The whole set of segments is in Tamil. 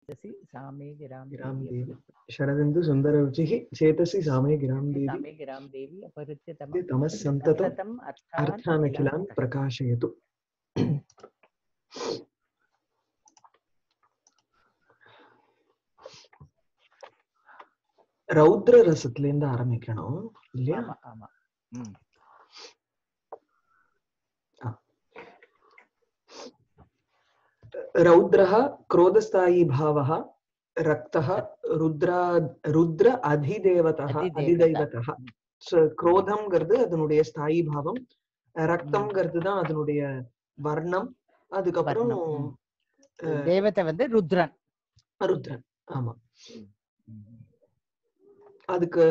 சேதசி சாமே கிராம் गिरां தேவி देवी शरदिन्दु सुन्दररुचिः चेतसि सामे गिरां देवी சாமே கிராம் தேவி அபரிச்சிதம் तमः सन्ततम् சதம் अर्थान् अखिलान् प्रकाशयतु ரௌத்ர ரசத்துல இருந்து ஆரம்பிக்கணும் இல்லையா ஆமா ஆமா ம் रौद्रः क्रोधस्थायी भावः रक्तः रुद्रा रुद्ர அதிதேவதः அதிதேவதா. அதிதைவதः So, குரோதம்ங்கிறது அதனுடைய ஸ்தாயி பாவம் ரக்தம்ங்கிறது தான் அதனுடைய வர்ணம் அதுக்கப்புறம் வர்ணம், தேவதை வந்து ருத்ரன் ருத்ரன் ஆமா ம். அதுக்கு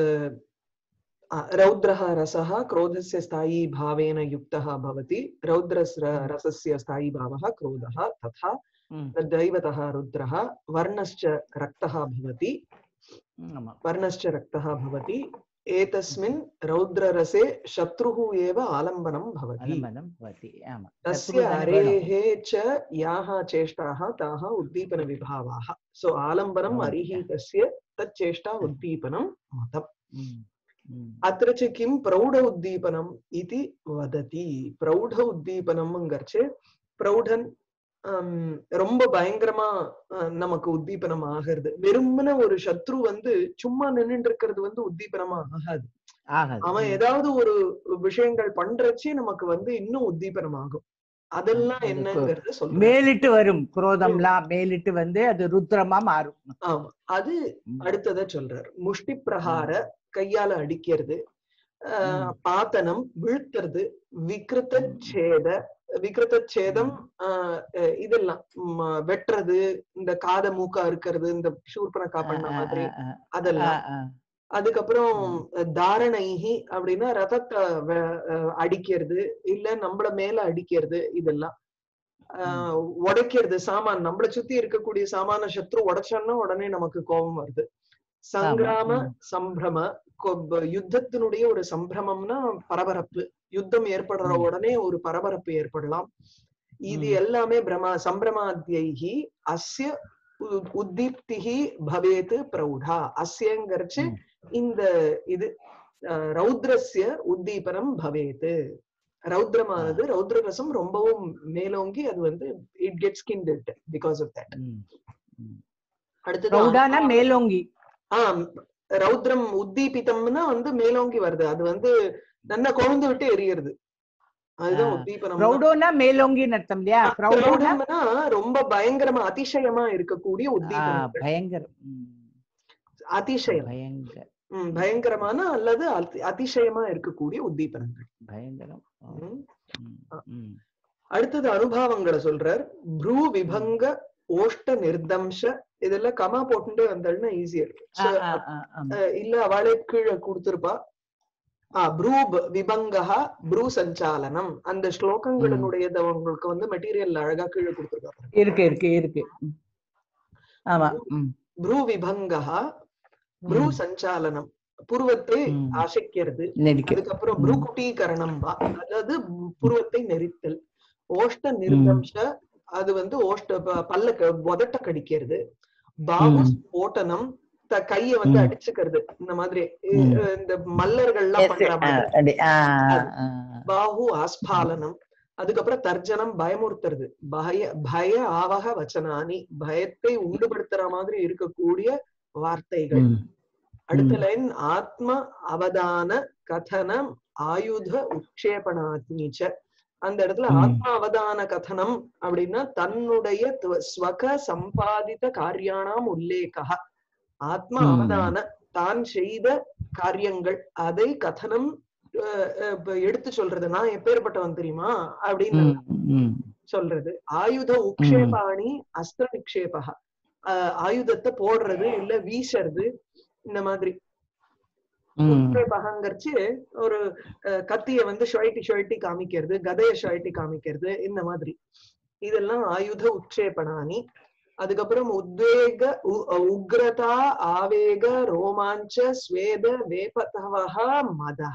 अ, रौद्रः रसः क्रोधस्य स्थायी भावेन युक्तः भवति रौद्रस्य रसस्य स्थायी भावः क्रोधः तथा ம். दैवतः रुद्रः वर्णश्च रक्तः भवति ம், ஆமா वर्णश्च रक्तः भवति एतस्मिन् रौद्ररसे शत्रुः एव आलम्बनं भवति அனுமனம் பவதி ஆமா तस्य சத்ருதானே வேணும். अरेः च याः चेष्टाः ताः उद्दीपनविभावाः सो आलम्बनम् भवन्ति। अरिः तस्य तच्चेष्टा उद्दीपनं मतम् ம். ம். अत्र च किं प्रौढ उद्दीपनम् इति वदति प्रौढ उद्दीपनம்ங்கிறச்சு பிரௌடன் ஹம், ரொம்ப பயங்கரமா அஹ், நமக்கு உத்தீபனம் ஆகிறது வெறுமன ஒரு சத்ரு வந்து சும்மா நின்னுட்டு இருக்கிறது வந்து உத்தீபனமா ஆகாது ஆகாது அவன் ம். ஏதாவது ஒரு விஷயங்கள் பண்றச்சே நமக்கு வந்து இன்னும் உத்தீபனம் ஆகும் அதெல்லாம் அது என்னங்கிறது சொல்றேன் மேலிட்டு வரும் குரோதம்லாம் மேலிட்டு வந்து அது ருத்ரமா மாறும் ஆமா அது ம். அடுத்தத சொல்றார் முஷ்டி பிரகார கையால அடிக்கிறது ஆஹ் ம். பாத்தனம் வீழ்த்துறது விக்ருத ம். சேத விக்ருத சேதம் ஆஹ் அஹ் இதெல்லாம் ம், வெட்டுறது இந்த காத மூக்கா இருக்கிறது இந்த சூர்பனக்கா பண்ண ஆ, ஆ, மாதிரி ஆ, ஆ, அதெல்லாம் ஆ, ஆ. அதுக்கப்புறம் தாரணைஹி அப்படின்னா ரதத்தை வ- அஹ் அடிக்கிறது இல்ல நம்மள மேல அடிக்கிறது இதெல்லாம் ஆஹ் உடைக்கிறது சாமான் நம்மள சுத்தி இருக்கக்கூடிய சாமான சத்ரு உடைச்சான்னா உடனே நமக்கு கோபம் வருது சங்கிராம ம். சம்பிரம கொ- ப- யுத்தத்தினுடைய ஒரு சம்பிரமம்னா பரபரப்பு யுத்தம் ஏற்படுற ம். உடனே ஒரு பரபரப்பு ஏற்படலாம் இது ம். எல்லாமே பிரமா சம்பிரமாத்யைஹி அஸ்ய உ- உத்தீப்திஹி பவேத் பிரௌடா அஸ்யங்கிறச்சு ம். இந்த இது அஹ், ரௌத்ரஸ்ய உத்தீபனம் பவேத் ரௌத்ரமானது ரௌத்ர ரசம் ரொம்பவும் மேலோங்கி அது வந்து it gets kindled because of that hmm. Hmm. அடுத்தது பிரௌடானா ஆ- மேலோங்கி ஆஹ் ரௌத்ரம் உத்தீபிதம்னா வந்து மேலோங்கி வருது அது வந்து நல்லா கொழுந்து விட்டு எரியறது அதுதான் ஆ. உத்தீபனம் பிரௌடோனா மேலோங்கின்னு அர்த்தம் இல்லையா பிரௌடோனா பிரௌடம்னா ரொம்ப பயங்கரமா அதிசயமா இருக்கக்கூடிய ஆ, உத்தீபனம் பயங்கரம் ம். அதிசயம் பயங்கர ம், பயங்கரமான அல்லது அதி- அதிசயமா இருக்கக்கூடிய உத்தீபனங்கள் பயங்கரம் ஆ. ம். ம். ம். அடுத்தது அனுபவங்களை சொல்றார் ப்ரூ விபங்க ஓஷ்ட நிர்தம்ச இதெல்லாம் கமா போட்டுட்டு வந்தாள்னா ஈஸியா இருக்கு ஆ, So, ஆ, ஆ, ஆமா. அஹ் இல்ல அவளே கீழே கொடுத்திருப்பா ஆ ப்ரூ ப- விபங்கஹா ப்ரூ சஞ்சாலனம் அந்த ஸ்லோகங்களினுடையது அவங்களுக்கு வந்து மெட்டீரியல் அழகா கீழே கொடுத்திருக்காங்க இருக்கு இருக்கு இருக்கு ம். ஆமா ம். ப்ரூ விபங்கஹா ப்ரூ ம். சஞ்சாலனம் புருவத்தை ம். அசைக்கிறது நெரிக்க அதுக்கப்புறம் ம். புருகுட்டீகரணம் வா அதாவது புருவத்தை நெரித்தல் ஓஷ்ட நிர்தம்ச அது வந்து ஓஷ்ட ப- பல்ல க- உதட்ட கடிக்கிறது பாபு ம். ஸ்போட்டனம் த- கைய வந்து ம். அடிச்சுக்கிறது இந்த மாதிரி இ- ம். இந்த மல்லர்கள்லாம் Yes, பண்ற ஆ, மாதிரி அப்படி. ஆ, அது. ஆ. பாஹு ஆஸ்பாலனம் அதுக்கப்புறம் தர்ஜனம் பயமுறுத்துறது பய பய ஆவக வச்சனானி பயத்தை உண்டுபடுத்துற மாதிரி இருக்கக்கூடிய வார்த்தைகள் ம். அடுத்த ம். லைன் ஆத்ம அவதான கதனம் ஆயுத உட்சேபனாத்னீச்ச அந்த இடத்துல ம். ஆத்ம அவதான கதனம் அப்படின்னா தன்னுடைய துவ- ஸ்வக சம்பாதித்த காரியானாம் உல்லேகா ஆத்ம ம். அவதான தான் செய்த காரியங்கள் அதை கதனம் அஹ், அஹ், இப்ப எடுத்து சொல்றது நான் எப்பேற்பட்டவன் தெரியுமா அப்படின்னு ம். ம். சொல்றது ஆயுத உக்ஷேபாணி அஸ்திர நிக்ஷேபக ஆயுதத்தை போடுறது இல்ல வீசறது இந்த மாதிரி ம். உக்ஷேபகங்கிறச்சு ஒரு அஹ், கத்திய வந்து ஷொயட்டி ஷொயட்டி காமிக்கிறது கதைய ஷொயட்டி காமிக்கிறது இந்த மாதிரி இதெல்லாம் ஆயுத உட்சேபனானி அதுக்கப்புறம் உத்வேக உ- உக்ரதா ஆவேக ரோமாஞ்ச ஸ்வேத வேபதவஹ மதஹ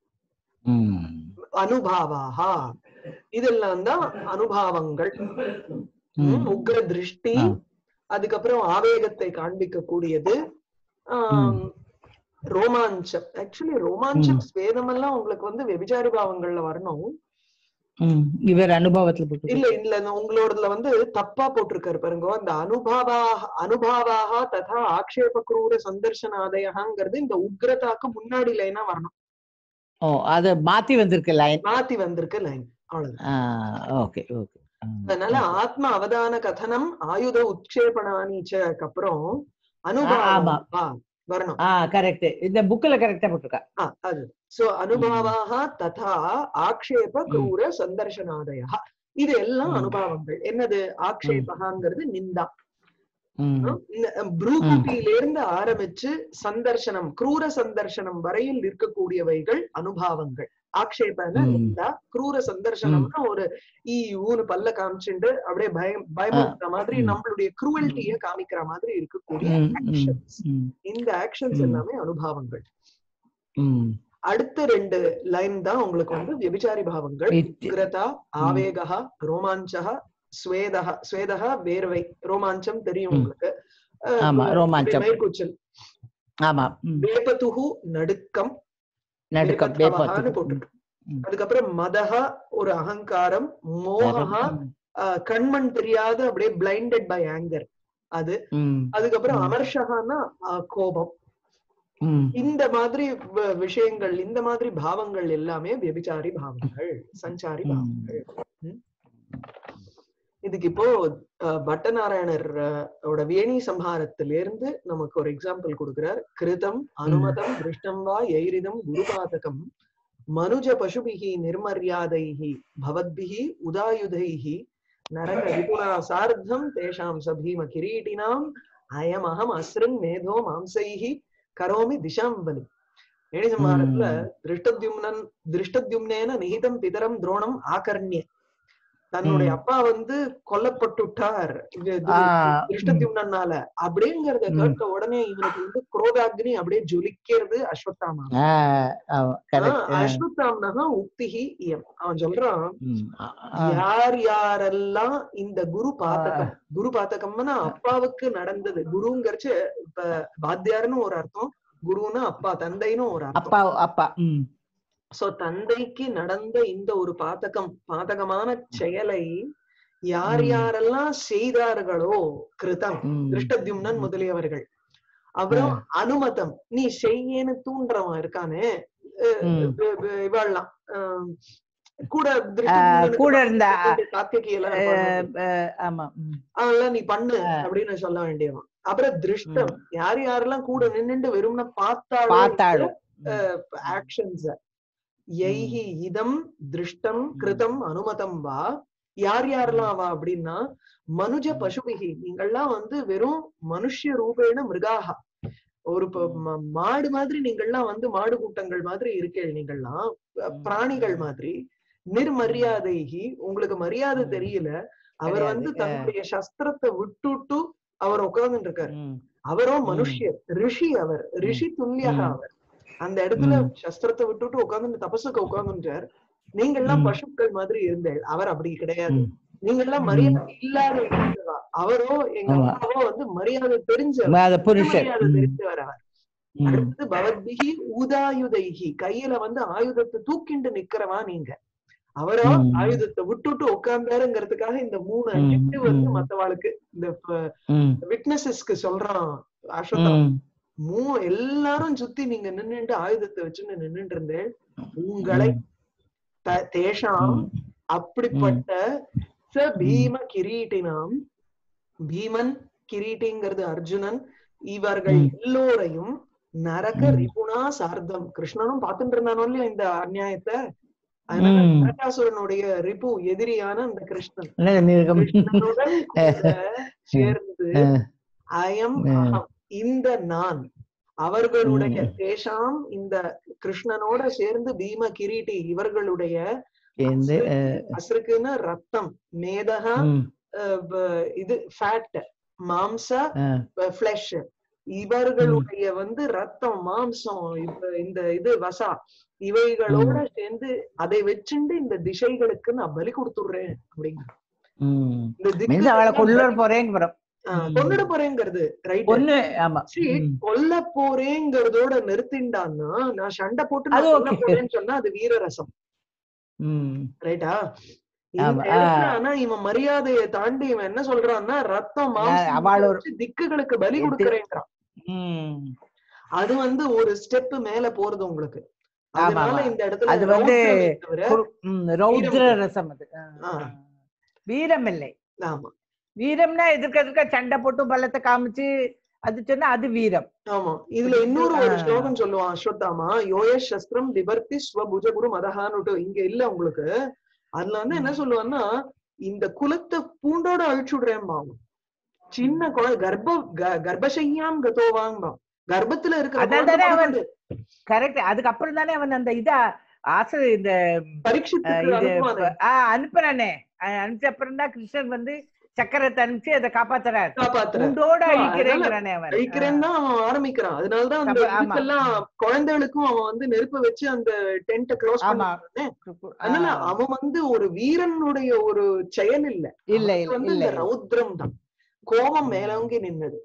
ம். அனுபாவாக இதெல்லாம் தான் அனுபாவங்கள் ம். ம், உக்ர திருஷ்டி ஆ. அதுக்கப்புறம் ஆவேகத்தை காண்பிக்க கூடியது ஆம், ரோமாஞ்சம் ஆக்சுவலி ரோமாஞ்சம் ஸ்வேதம் எல்லாம் உங்களுக்கு வந்து வெபிச்சாரி பாவங்கள்ல வரணும் ம். இவர் அனுபவத்துல போட்டு இல்ல இல்ல இந்த உங்களோடதுல வந்து தப்பா போட்டிருக்காரு பாருங்க அந்த அனுபவாக அனுபவாக ததா ஆக்ஷேப குரூர சந்தர்சனாதயங்கிறது இந்த உக்ரதாக்கு முன்னாடி லைனா வரணும் ஓ அது மாத்தி வந்திருக்கு லைன் மாத்தி வந்திருக்கு லைன் அவ்வளவுதான் ஓகே ஓகே அதனால ஆத்ம அவதான கதனம் ஆயுத உட்சேபனானிச்சக்கு அப்புறம் அனுபவம் ஆமா. ஆ, வரணும் ஆ கரெக்ட் இந்த புக்ல கரெக்டா போட்டிருக்கா ஆ, அது சோ அனுபவாக ததா ஆக்ஷேப கிரூர சந்தர்சனாதய இது எல்லாம் ம். அனுபவங்கள் என்னது ஆக்ஷேபகாங்கிறது நிந்தா ம். ப்ரூகுட்டியிலிருந்து ஆரம்பிச்சு சந்தர்சனம் கிரூர சந்தர்சனம் வரையில் இருக்கக்கூடியவைகள் அனுபவங்கள் ஆக்ஷேபன ம். நிந்தா கிரூர சந்தர்சனம்னா ஒரு ஈ ஊன்னு பல்ல காமிச்சுண்டு அப்படியே பயம் பயமுறுத்துற மாதிரி ம். நம்மளுடைய குரூவல்ட்டிய காமிக்கிற மாதிரி இருக்கக்கூடிய ம், ம், ஆக்ஷன்ஸ் ம், இந்த ஆக்ஷன்ஸ் ம். எல்லாமே அனுபவங்கள் ம். அடுத்த ரெண்டு லைன் தான் உங்களுக்கு வந்து விபிச்சாரி பாவங்கள் இட்- உக்ரதா ஆவேகா ரோமாஞ்சா ஸ்வேதா ஸ்வேதா வேர்வை ரோமாஞ்சம் தெரியும் ம். உங்களுக்கு அஹ், ஆமா, ரோமாஞ்சம். மேற்கூச்சல் ஆமா ம். வேபதுகு நடுக்கம் நடுக்கம் வேபத்வகான்னு வேப்பத்துக்கு. போட்டிருக்கு ம். அதுக்கப்புறம் மதஹா ஒரு அகங்காரம் மோகா ம். அஹ், கண்மண் தெரியாத அப்படியே பிளைண்டட் பை ஆங்கர் அது ம். அதுக்கப்புறம் ம். அமர்ஷகான்னா அஹ், கோபம் ம். இந்த மாதிரி வ- விஷயங்கள் இந்த மாதிரி பாவங்கள் எல்லாமே விபிச்சாரி பாவங்கள் சஞ்சாரி ம். பாவங்கள் ம். இதுக்கு இப்போ அஹ், பட்டநாராயணர் அஹ், ஓட வேணி சம்ஹாரத்திலிருந்து நமக்கு ஒரு எக்ஸாம்பிள் கொடுக்கிறார் கிருதம் அனுமதம் திருஷ்டம் வா எய்ரிதம் குருபாதகம் மனுஜ பசுபிகி நிர்மரியாதைஹி பவத்பிகி உதாயுதைஹி நரக ரிபுனா சார்த்தம் தேஷாம் சபீம கிரீட்டினாம் அயமகம் அஸ்ரன் மேதோ மாம்சைஹி கரோமி திசாம் பலி வேணி சம்ஹாரத்துல திருஷ்டத்யும்னன் திருஷ்டத்யும்னேன நிகிதம் பிதரம் துரோணம் ஆகர்ணிய தன்னுடைய ம். அப்பா வந்து கொல்லப்பட்டுட்டார் இது ஆ, திருஷ்டத்யும்னால அப்படிங்கறத ம். கேட்ட உடனே இவனுக்கு வந்து குரோதாக்னி அப்படியே ஜொலிக்கிறது அஸ்வத்தாமா ஆ, ஆமா, correct. ஆஹ் அஸ்வத்தாம்னஹா உக்திஹி இயம் அவன் சொல்றான் ம். ஆ, ஆ. யார் யாரெல்லாம் இந்த குரு பாத்தகம் குரு பாத்தகம்னா அப்பாவுக்கு நடந்தது குருங்கிறச்சு இப்ப வாத்தியார்னு ஒரு அர்த்தம் குருன்னா அப்பா தந்தைன்னு ஒரு அர்த்தம் அப்பா அப்பா ம். சோ தந்தைக்கு நடந்த இந்த ஒரு பாதகம் பாதகமான செயலை யார் ம். யாரெல்லாம் செய்தார்களோ கிருதம் ம். திருஷ்டத்யும்னன் ம். முதலியவர்கள் அப்புறம் அனுமதம் நீ செய்யேன்னு தூண்டுறவன் இருக்கானே அஹ் ம். இவ- இவ- இவாள்லாம் ஆஹ் கூட ஆ, திருஷ்டத்யும்னனுக்கு கூட இருந்த கார்த்திகை எல்லாம் அஹ், இருப்பாங்க. அஹ், ஆமா ம். அதெல்லாம் நீ பண்ணு ஆ. அப்படின்னு சொல்ல வேண்டியவன் அப்புறம் திருஷ்டம் யார் யாரெல்லாம் கூட நின்னுட்டு வெறும்னா பார்த்தாலும் பார்த்தாலும் ஆக்ஷன்ஸ் யைஹி இதம் திருஷ்டம் கிருதம் அனுமதம் வா யார் யாரெல்லாம் வா அப்படின்னா மனுஜ பசுபிகி நீங்கள்லாம் வந்து வெறும் மனுஷ ரூபேன மிருகாகா ஒரு ப- ம- மாடு மாதிரி நீங்கள்லாம் வந்து மாடு கூட்டங்கள் மாதிரி இருக்கேள் நீங்கள்லாம் அஹ் பிராணிகள் மாதிரி நிர்மரியாதைகி உங்களுக்கு மரியாதை ம். தெரியல அவர் கிடையாது. வந்து தன்னுடைய சஸ்திரத்தை விட்டுட்டு அவர் உட்கார்ந்துட்டு இருக்காரு ம். அவரோ ம். மனுஷ்யர் ரிஷி அவர் ரிஷி துல்லியாக ம். அவர் அந்த இடத்துல ம். சஸ்திரத்தை விட்டுட்டு உட்கார்ந்து தபசுக்கு உட்கார்ந்துட்டார் நீங்கள்லாம் ம். பசுக்கள் மாதிரி இருந்தேள் அவர் அப்படி கிடையாது ம். நீங்கள்லாம் ம். மரியாதை இல்லாத இருந்தவா. அவரோ எங்க ஆமா. அப்பாவோ வந்து மரியாதை தெரிஞ்ச அது புருஷர் மரியாதை ம். தெரிஞ்சவர் அவர் ம். அடுத்து பவத்பிகி ஊதாயுதைகி கையில வந்து ஆயுதத்தை தூக்கிண்டு நிக்கிறவா நீங்க அவரோ ம். ஆயுதத்தை விட்டுட்டு உட்கார்ந்தாருங்கிறதுக்காக இந்த மூணு ம். adjective வந்து ம். மத்தவாளுக்கு இந்த ம். விட்னஸஸ்க்கு சொல்றான் அஸ்வத்தா ம். மூ எல்லாரும் சுத்தி நீங்க நின்னுட்டு ஆயுதத்தை வச்சுன்னு நின்னுட்டு இருந்தேன் உங்களை ம். த- தேஷாம் ம். அப்படிப்பட்ட ச பீம கிரீட்டினாம் பீமன் கிரீட்டிங்கிறது அர்ஜுனன் இவர்கள் ம். எல்லோரையும் நரக ம். ரிபுனா சார்த்தம் கிருஷ்ணனும் பார்த்துட்டு இருந்தானோ இல்லையா இந்த அநியாயத்தை அதனால ம். நரகாசுரனுடைய ரிபு எதிரியான அந்த கிருஷ்ணன் என்ன மிருகம்? கிருஷ்ணனுடன் கூட சேர்ந்து அஹ், அயம் ம். அகம் இந்த நான் அவர்களுடைய ம். தேஷாம் இந்த கிருஷ்ணனோட சேர்ந்து பீம கிரீட்டி இவர்களுடைய சேர்ந்து அஹ், அசுருக்குன்னு ரத்தம் மேதகா ம். அஹ், ப- இது ஃபேட் மாம்ச அஹ், ஃபிளஷ் இவர்களுடைய வந்து ரத்தம் மாம்சம் இப்ப இந்த இது வசா இவைகளோட சேர்ந்து அதை வச்சுண்டு இந்த திசைகளுக்கு நான் பலி கொடுத்துடுறேன் அப்படிங்கிற ம். இந்த மீன்ஸ் அவளை திக்கு கொள்ள போறேங்க படம் ஆஹ், ம். கொன்னுட போறேங்கிறது ரைட் ஒண்ணு ஆமா சரி ம். கொல்ல போறேங்கிறதோட நிறுத்திண்டான்னா நான் சண்டை போட்டு நான் அது கொல்ல okay. போறேன்னு சொன்னா அது வீரரசம் ம். ரைட்டா ஆமா, இந்த இடத்துல ஆ. ஆனா இவன் மரியாதையை தாண்டி இவன் என்ன சொல்றான்னா ரத்தம் மாம்சம் அவள் ஒரு- வச்சு திக்குகளுக்கு பலி எது- கொடுக்கறேங்கிறான் ம். அது வந்து ஒரு ஸ்டெப் மேல போறது உங்களுக்கு ஆமா, அதனால ஆமா. இந்த இடத்துல அது வந்து ரௌத்ரமே தவிர குரு- ம், ரௌத்ர வீரம் ரசம் அது ஆ, ஆ. ஆ. வீரம் இல்லை ஆமா வீரம்னா எதிர்க்க எதிர்க்க சண்டை போட்டு பலத்தை காமிச்சு அது சொன்னா அது வீரம் ஆமா இதுல இன்னொரு ஒரு ஆ. ஸ்லோகம் சொல்லுவான் அஸ்வத்தாமா யோய சஸ்திரம் விபர்த்தி ஸ்வபுஜகுரு மதஹான்னுட்டு இங்க இல்ல உங்களுக்கு அதுல வந்து என்ன ம். சொல்லுவான்னா இந்த குலத்தை பூண்டோட அழிச்சு விடுறேன் சின்ன குழந்தை கர்ப்ப க- கர்ப்பசையாம் கதோவாங்க கர்ப்பத்துல இருக்கிற அதான் குழந்தை தானே அவன் முதற்கொண்டு கரெக்ட் அதுக்கப்புறம் தானே அவன் அந்த இத ஆசை இந்த அஹ், பரீட்சித்துக்கு இது அனுப்புவானே ஆஹ் அனுப்புறானே அஹ் அனுப்பிச்ச அப்புறம் தான் கிருஷ்ணன் வந்து சக்கரத்தை அனுப்பிச்சு அதை காப்பாத்துறாரு காப்பாத்துற உண்டோட ஆ, அழிக்கிறேங்கிறானே அவன் அழிக்கிறேன்னு தான் அவன் ஆரம்பிக்கிறான் அதனாலதான் அந்த தப்பு, ஆமா. இதுக்கெல்லாம் குழந்தைகளுக்கும் அவன் வந்து நெருப்பு வச்சு அந்த டென்ட்ட க்ளோஸ் ஆமா. பண்ணானே ஆஹ், அதனால அவன் வந்து ஒரு வீரனுடைய ஒரு செயல் இல்ல இல்ல அவனுக்கு இல்ல வந்து இல்ல இந்த ரௌத்ரம் தான் கோபம் மேலோங்கி நின்னது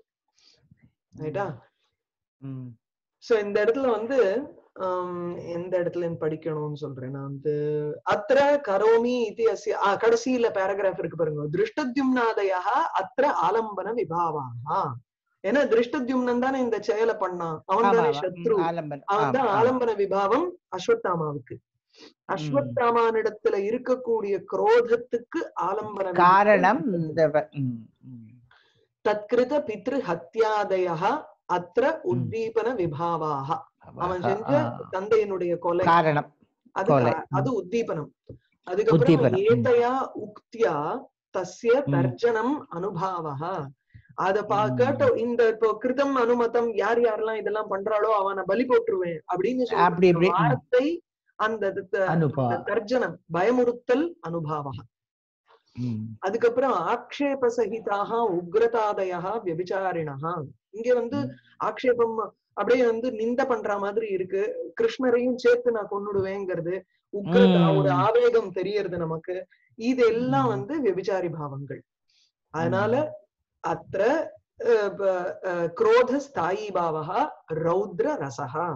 ரைட்டா ம். சோ இந்த இடத்துல வந்து ஆம், எந்த இடத்துல படிக்கணும்னு சொல்றேன் நான் வந்து அத்திர கரோமி இது அஸ்ய ஆ, கடைசியில பேராகிராஃப் இருக்கு பாருங்க திருஷ்டத்யும்னாதயா அத்திர ஆலம்பன விபாவாக ஏன்னா திருஷ்டத்யும்னன் தானே இந்த செயலை பண்ணான் அவன் ஆமா தானே ஆமா. சத்ரு ம், ஆலம்பனம். அவன் தான் ஆமா, ஆமா. ஆலம்பன விபாவம் அஸ்வத்தாமாவுக்கு அஸ்வத்தாமானிடத்துல இருக்கக்கூடிய குரோதத்துக்கு ஆலம்பன விபாவம் காரணம் இந்த வ- ம், ம். தத்கிருத பித்ரு ஹத்யாதய அத்திர உத்தீபன விபாவாக அவன் செஞ்ச ஆ, தந்தையினுடைய கொலை காரணம் அது கொலை. கா- அது உத்தீபனம் அதுக்கப்புறம் உத்தீபனம். ம். ஏதையா உக்தியா தஸ்ய ம். தர்ஜனம் அனுபாவக அத பா ம். கேட்ட இந்த இப்போ கிருதம் அனுமதம் யார் யாரெல்லாம் இதெல்லாம் பண்றாளோ அவனை பலி போட்டுருவேன் அப்படின்னு அப்படி சொல்லி இப்படி ம். வார்த்தை அந்த த- அனுபவ அந்த தர்ஜனம் பயமுறுத்தல் அனுபாவக ம். அதுக்கப்புறம் ஆக்ஷேப சகிதாக உக்ரதாதயா வியபிச்சாரிணா இங்க வந்து ம். ஆக்ஷேபம் அப்படியே வந்து நிந்த பண்ற மாதிரி இருக்கு கிருஷ்ணரையும் சேர்த்து நான் கொன்னுடுவேங்கிறது உக்ரதா ம். ஒரு ஆவேகம் தெரியறது நமக்கு இது எல்லாம் ம். வந்து விபிச்சாரி பாவங்கள் அதனால அத்த குரோத ஸ்தாயி பாவகா ரௌத்ர ரசகா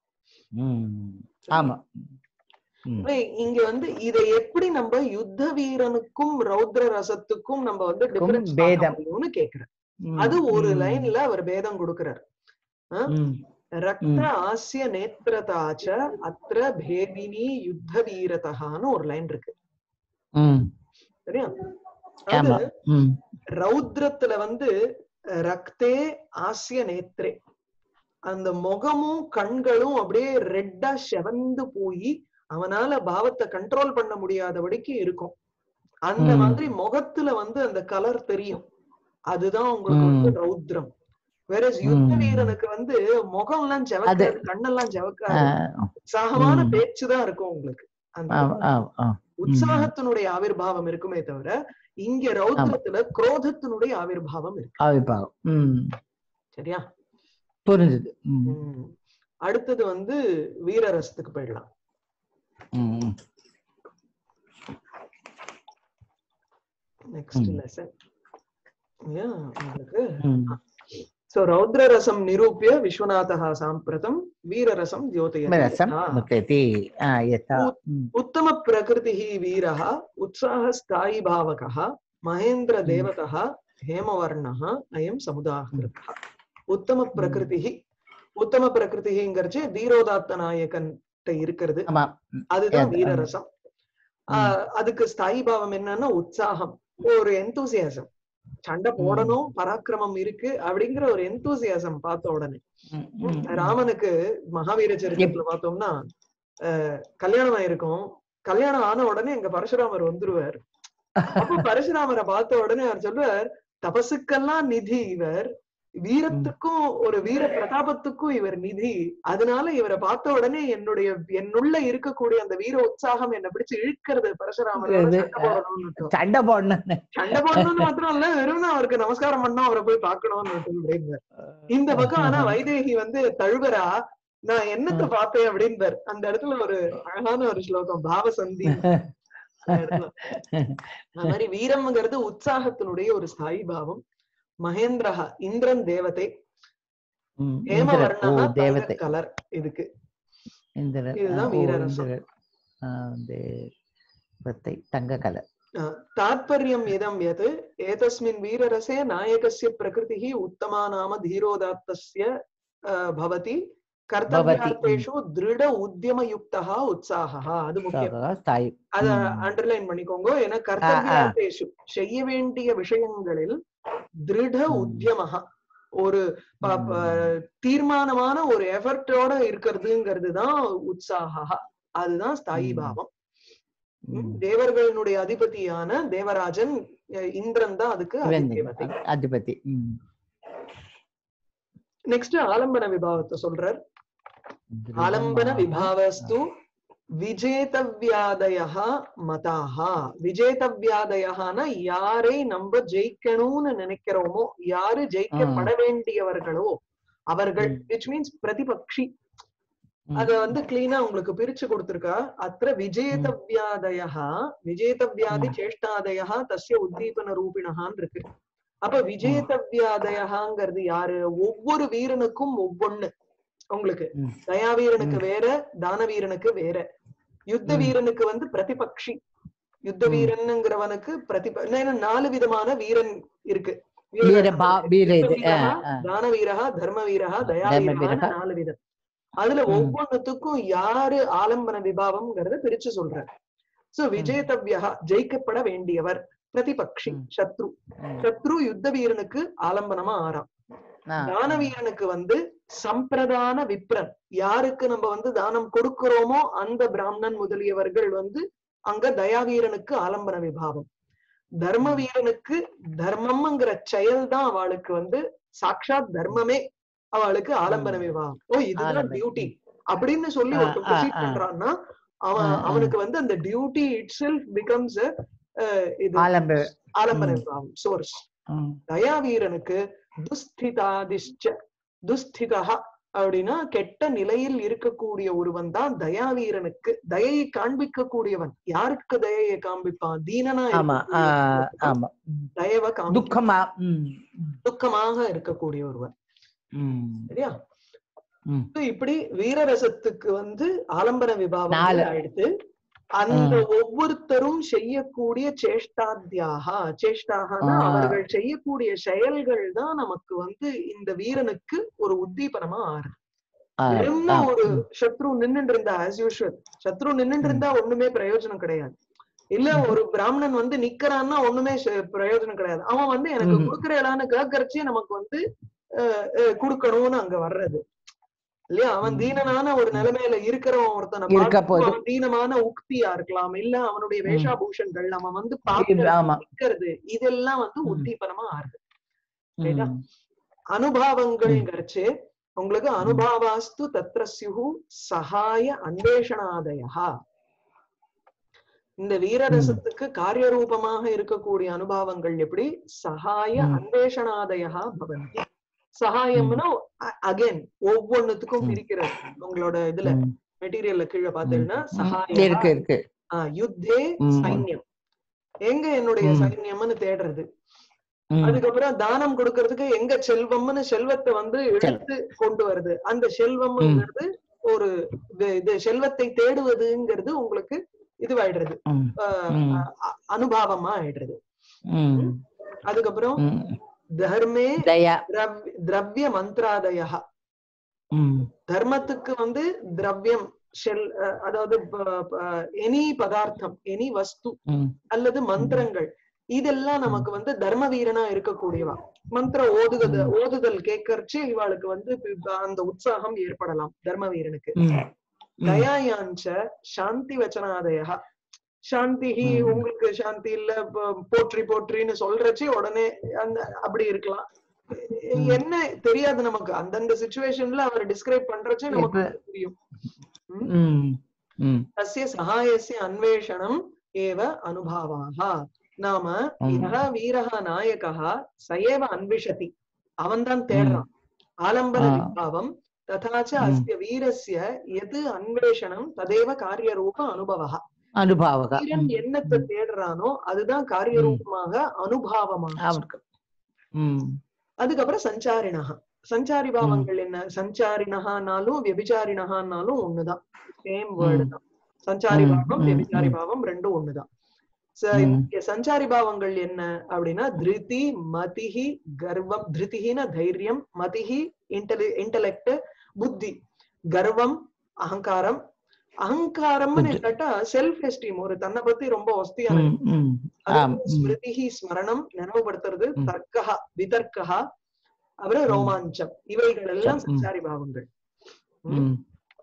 ம். ஆமா ம். இப்ப இங்க வந்து இதை எப்படி நம்ம யுத்த வீரனுக்கும் ரௌத்ர ரசத்துக்கும் நம்ம வந்து டிஃபரன்ஸ் பேதம். முடியும்னு கேக்குறேன் ம். அது ஒரு ம். லைன்ல அவர் பேதம் கொடுக்கிறார் ம். ரக்த ஆசிய நேத்திரதாச்ச அத்திர பேதினி யுத்த வீரதகான்னு ஒரு லைன் இருக்கு ம். சரியா ஆமா அது ம். ரௌத்ரத்துல வந்து ரக்தே ஆசிய நேத்ரே அந்த முகமும் கண்களும் அப்படியே ரெட்டா செவந்து போய் அவனால பாவத்தை கண்ட்ரோல் பண்ண முடியாதபடிக்கு இருக்கும் அந்த ம். மாதிரி முகத்துல வந்து அந்த கலர் தெரியும் அதுதான் உங்களுக்கு ம். வந்து ரௌத்ரம் வேற யுத்த ம். வீரனுக்கு வந்து முகம் எல்லாம் செவக்காது கண்ணெல்லாம் ஆ, செவக்காது உற்சாகமான ம். பேச்சுதான் இருக்கும் உங்களுக்கு அந்த ஆ, ஆ, ஆ. உற்சாகத்தினுடைய ஆவிர்வாவம் இருக்குமே தவிர இங்க ரௌத்ரத்துல குரோதத்தினுடைய ஆவிர்வாவம் இருக்கு அபிபாவம் ம். சரியா புரிஞ்சுது ம். உம் அடுத்தது வந்து வீரரசத்துக்கு போயிடலாம் ம். நெக்ஸ்ட் ம். லெசன் உங்களுக்கு ம். சோ ரௌத்ரரசம் நிரூபிய விஸ்வநாதः சாம்பிரதம் வீரரசம் रसं द्योतयति मुखति आ, यथा ம். उत्तम प्रकृतिः वीरः उत्साहस्थायी भावकः महेन्द्र देवतः हेमवर्णः अयं समुदाहृतः उत्तम प्रकृतिः उत्तम பிரகிருதிங்கிறச்சு தீரோதாத்த நாயகன் இருக்கிறது ஆமா அதுதான் அது, வீரரசம் ஆஹ் அதுக்கு ஸ்தாயி பாவம் என்னன்னா உற்சாகம் ஒரு எந்தூசியாசம் சண்டை போடணும் பராக்கிரமம் இருக்கு அப்படிங்கிற ஒரு எந்தூசியாசம் பார்த்த உடனே ம், ம், ம். ராமனுக்கு மகாவீர சரித்திரத்துல பார்த்தோம்னா அஹ், கல்யாணம் ஆயிருக்கும் கல்யாணம் ஆன உடனே எங்க பரசுராமர் வந்துருவார் அப்ப பரசுராமரை பார்த்த உடனே அவர் சொல்லுவார் தபசுக்கெல்லாம் நிதி இவர் வீரத்துக்கும் ஒரு வீர பிரதாபத்துக்கும் இவர் நிதி அதனால இவரை பார்த்த உடனே என்னுடைய என்னுள்ள இருக்கக்கூடிய அந்த வீர உற்சாகம் என்ன பிடிச்சு இழுக்கிறது பரசுராமர் இது, சண்டை போடணும்னு சண்டை போடணும்னு சண்டை போடணும்னு மாத்திரம் இல்ல வெறும் அவருக்கு நமஸ்காரம் பண்ணோம் அவரை போய் பார்க்கணும்னு அப்படிங்கிறார் இந்த பக்கம் ஆனா வைதேகி வந்து தழுவரா நான் என்னத்த பார்த்தேன் அப்படின்பார் அந்த இடத்துல ஒரு அழகான ஒரு ஸ்லோகம் பாவசந்தி அந்த இடத்துல. அந்த மாதிரி வீரம்ங்கிறது உற்சாகத்தினுடைய ஒரு ஸ்தாயி பாவம் மகேந்திரஹ இந்திரன் தேவதை ம், இந்திரன். ஓ ஹேமவர்ணா தேவதை கலர் இதுக்கு இந்திரன் ஆ, இதுதான் ஓ, வீரரசம். இந்திரன். ஆ, தேவதை தங்க கலர் तात्पर्यम् इदं यत् एतस्मिन् वीररसे नायकस्य प्रकृतिः उत्तमा नाम धीरोदात्तस्य अ, भवति कर्तव्यार्थेषु दृढ उद्यमयुक्तः उत्साहः அது முக்கியம் தாய் அத ம். அண்டர்லைன் பண்ணிக்கோங்க ஏன்னா கர்த்தவியார்த்தேஷு செய்ய வேண்டிய விஷயங்களில் திருட ம். உத்தியமஹ ஒரு ப- ப- தீர்மானமான ஒரு எஃபர்ட்டோட இருக்கிறதுங்கிறது தான் உற்சாகா அதுதான் ஸ்தாயி ம். பாவம் ம், ம். தேவர்களுடைய அதிபதியான தேவராஜன் அஹ், இந்திரன் தான் அதுக்கு இவன் அதிபதி அதிபதி ம். நெக்ஸ்ட் ஆலம்பன விபாவத்தை சொல்றார் ஆலம்பன விபாவஸ்து விஜேதவியாதய மதாக விஜேதவியாதயனா யாரை நம்ம ஜெயிக்கணும்னு நினைக்கிறோமோ யாரு ஜெயிக்கப்பட வேண்டியவர்களோ அவர்கள் ம். விச் மீன்ஸ் பிரதிபக்ஷி ம். அத வந்து கிளீனா உங்களுக்கு பிரிச்சு கொடுத்திருக்கா அத்த விஜேதவியாதய விஜேதவியாதி ம். சேஷ்டாதய தஸ்ய உத்தீபன ரூபிணகான் இருக்கு அப்ப விஜேதவியாதயங்கிறது யாரு ஒவ்வொரு வீரனுக்கும் ஒவ்வொன்னு உங்களுக்கு ம். தயாவீரனுக்கு வேற தானவீரனுக்கு வேற யுத்த ம். வீரனுக்கு வந்து பிரதிபக்ஷி யுத்த ம். வீரனுங்கிறவனுக்கு பிரதிப ஏன்னா நாலு விதமான வீரன் இருக்கு வீர பா வீர இது ஆ, வீரஹா, ஆ. தானவீரஹா தர்மவீரஹா தயாவீரஹான்னு தர்மவீரஹா. நாலு விதம் அதுல ம். ஒவ்வொன்னுத்துக்கும் யாரு ஆலம்பன விபாவம்ங்கிறத பிரிச்சு சொல்றார் சோ விஜேதவ்யா ஜெயிக்கப்பட வேண்டியவர் பிரதிபக்ஷி ம். சத்ரு ம். சத்ரு யுத்த வீரனுக்கு ஆலம்பனமா ஆறாம் ஆ, தானவீரனுக்கு வந்து சம்பிரதான விப்ரன் யாருக்கு நம்ம வந்து தானம் கொடுக்கிறோமோ அந்த பிராமணன் முதலியவர்கள் வந்து அங்க தயாவீரனுக்கு ஆலம்பன விபாவம் தர்ம வீரனுக்கு தர்மம்ங்கிற செயல் தான் அவளுக்கு வந்து சாட்சாத் தர்மமே அவளுக்கு ஆலம்பன ம். விபாவம் ஓ இதுதான் ஆலம்பன. டியூட்டி அப்படின்னு சொல்லி ஆ, ஒருத்தன் ஆ, ப்ரொசீட் ஆ. பண்றான்னா அவன் ஆ, ஆ. அவனுக்கு வந்து அந்த டியூட்டி இட் செல்ஃப் பிகம்ஸ் இது ஆலம்ப ஆலம்பன ம். விபாவம் சோர்ஸ் ம். தயாவீரனுக்கு துஸ்திதாதிஷ்ச துஸ்திதா அப்படின்னா கெட்ட நிலையில் இருக்கக்கூடிய ஒருவன் தான் தயாவீரனுக்கு தயையை காண்பிக்க கூடியவன் யாருக்கு தயையை காண்பிப்பான் தீனனா ஆமா ஆ, இருக்கக்கூடியவனுக்கு ஆமா ம். தயவை காண்பிக்க துக்கமா ம். துக்கமாக இருக்கக்கூடிய ஒருவன் ம். சரியா ம். So, இப்படி வீரரசத்துக்கு வந்து ஆலம்பன விபாவம் நாலு. ஆயிடுத்து அந்த ஒவ்வொருத்தரும் செய்யக்கூடிய சேஷ்டாத்தியாக சேஷ்டாகனா ஆ. அவர்கள் செய்யக்கூடிய செயல்கள் தான் நமக்கு வந்து இந்த வீரனுக்கு ஒரு உத்தீபனமா ஆறு ஆ, வெறும்னா ஆ, ஒரு ம். சத்ரு நின்னுட்டு இருந்தா ஆஸ் யூஷுவல் சத்ரு நின்னுட்டு இருந்தா ஒண்ணுமே பிரயோஜனம் கிடையாது இல்ல ம். ஒரு பிராமணன் வந்து நிக்கிறான்னா ஒண்ணுமே ச- பிரயோஜனம் கிடையாது அவன் வந்து எனக்கு ம். கொடுக்கறலான்னு கேட்கறச்சே நமக்கு வந்து அஹ், அஹ், கொடுக்கணும்னு அங்க வர்றது இல்லையா அவன் ம். தீனனான ஒரு நிலைமையில இருக்கிறவன் ஒருத்தனை இருக்க பார்த்து போது. அவன் தீனமான உக்தியா இருக்கலாம் இல்ல அவனுடைய ம். வேஷாபூஷன்கள் அவன் வந்து இது, பார்க்கறது ஆமா நிக்கிறது இதெல்லாம் வந்து ம். உத்தீபனமா ஆறுது சரியா? ம். அனுபவங்கள்ங்கிறச்சு உங்களுக்கு அனுபவாஸ்து தத்ர ஸ்யுஹு சகாய அன்வேஷணாதயா இந்த வீரரசத்துக்கு காரியரூபமாக இருக்கக்கூடிய அனுபவங்கள் எப்படி சகாய ம். அன்வேஷணாதயா பவந்தி சகாயம்னா அகைன் ஒவ்வொன்னுத்துக்கும் ம். பிரிக்கிறது உங்களோட இதுல ம். மெட்டீரியல்ல கீழே பாத்தீங்கன்னா ம். சகாய இருக்கு இருக்கு யுத்தே ம். சைன்யம் எங்க என்னுடைய ம். சைன்யம்னு தேடுறது ம். அதுக்கப்புறம் தானம் கொடுக்கறதுக்கு எங்க செல்வம்னு செல்வத்தை வந்து எடுத்து கொண்டு வருது அந்த செல்வம்ங்கிறது ஒரு இது- இது செல்வத்தை தேடுவதுங்கிறது உங்களுக்கு இதுவாயிடுறது ம். ஆஹ் ம். அ- அனுபவமா ஆயிடுறது ம். அதுக்கப்புறம் ம். தர்மே தயா திரவ்- திரவிய மந்திராதய ம். தர்மத்துக்கு வந்து திரவியம் ஷெல் அஹ் அதாவது எனி பதார்த்தம் எனி வஸ்து ம். அல்லது மந்திரங்கள் இதெல்லாம் நமக்கு வந்து தர்ம வீரனா இருக்கக்கூடியவா மந்திர ஓதுகத ம். ஓதுதல் கேட்கறச்சு இவாளுக்கு வந்து பி- அந்த உற்சாகம் ஏற்படலாம் தர்ம வீரனுக்கு ம். ம். தயாயாஞ்ச சாந்தி வச்சனாதயா சாந்தி ம். உங்களுக்கு சாந்தி இல்ல ப- போற்றி போற்றின்னு சொல்றச்சு உடனே அந்த அப்படி இருக்கலாம் ம். என்ன தெரியாது நமக்கு அந்தந்த சுச்சுவேஷன்ல அவர் டிஸ்கிரைப் பண்றச்சே நமக்கு இப்ப- புரியும் ம். ம். तस्य सहायस्य अन्वेषणम् एव अनुभावाः नाम ம். यः वीरः नायकः स एव अन्विषति அவன் தான் தேடுறான் ஆலம்பன ஆ. விபாவம் ததா ச ம். அஸ்ய வீரஸ்ய எது அன்வேஷணம் ததேவ காரியரூப அனுபவः அனுபாவக வீரன் என்னத்தை தேடுறானோ அதுதான் காரியரூபமாக அனுபாவமாக அவருக்கு ம் அதுக்கப்புறம் சஞ்சாரிணஹா சஞ்சாரி பாவங்கள் என்ன சஞ்சாரிணஹானாலும் வியபிச்சாரிணஹானாலும் ஒண்ணுதான் சேம் வேர்டு தான் சஞ்சாரி ம், பாவம் ம், வியபிச்சாரி ம். பாவம் ரெண்டும் ஒண்ணுதான் ச- ம். இங்க சஞ்சாரி பாவங்கள் என்ன அப்படின்னா திருதி மதிஹி கர்வம் திருதிஹின தைரியம் மதிஹி இன்டெலி இன்டலெக்ட் புத்தி கர்வம் அகங்காரம் அகங்காரம்னு புத்தி. கேட்டா செல்ஃப் எஸ்டீம் ஒரு தன்னை பத்தி ரொம்ப ஒஸ்தியான ம், ம். ஆம் அதுக்கு ம். ஸ்மிருதிஹி ஸ்மரணம் நினைவுபடுத்துறது ம். தர்க்கஹா விதர்க்கஹா அப்புறம் ம். ரோமாஞ்சம் இவைகள் எல்லாம் ம். சஞ்சாரி பாவங்கள் ம்.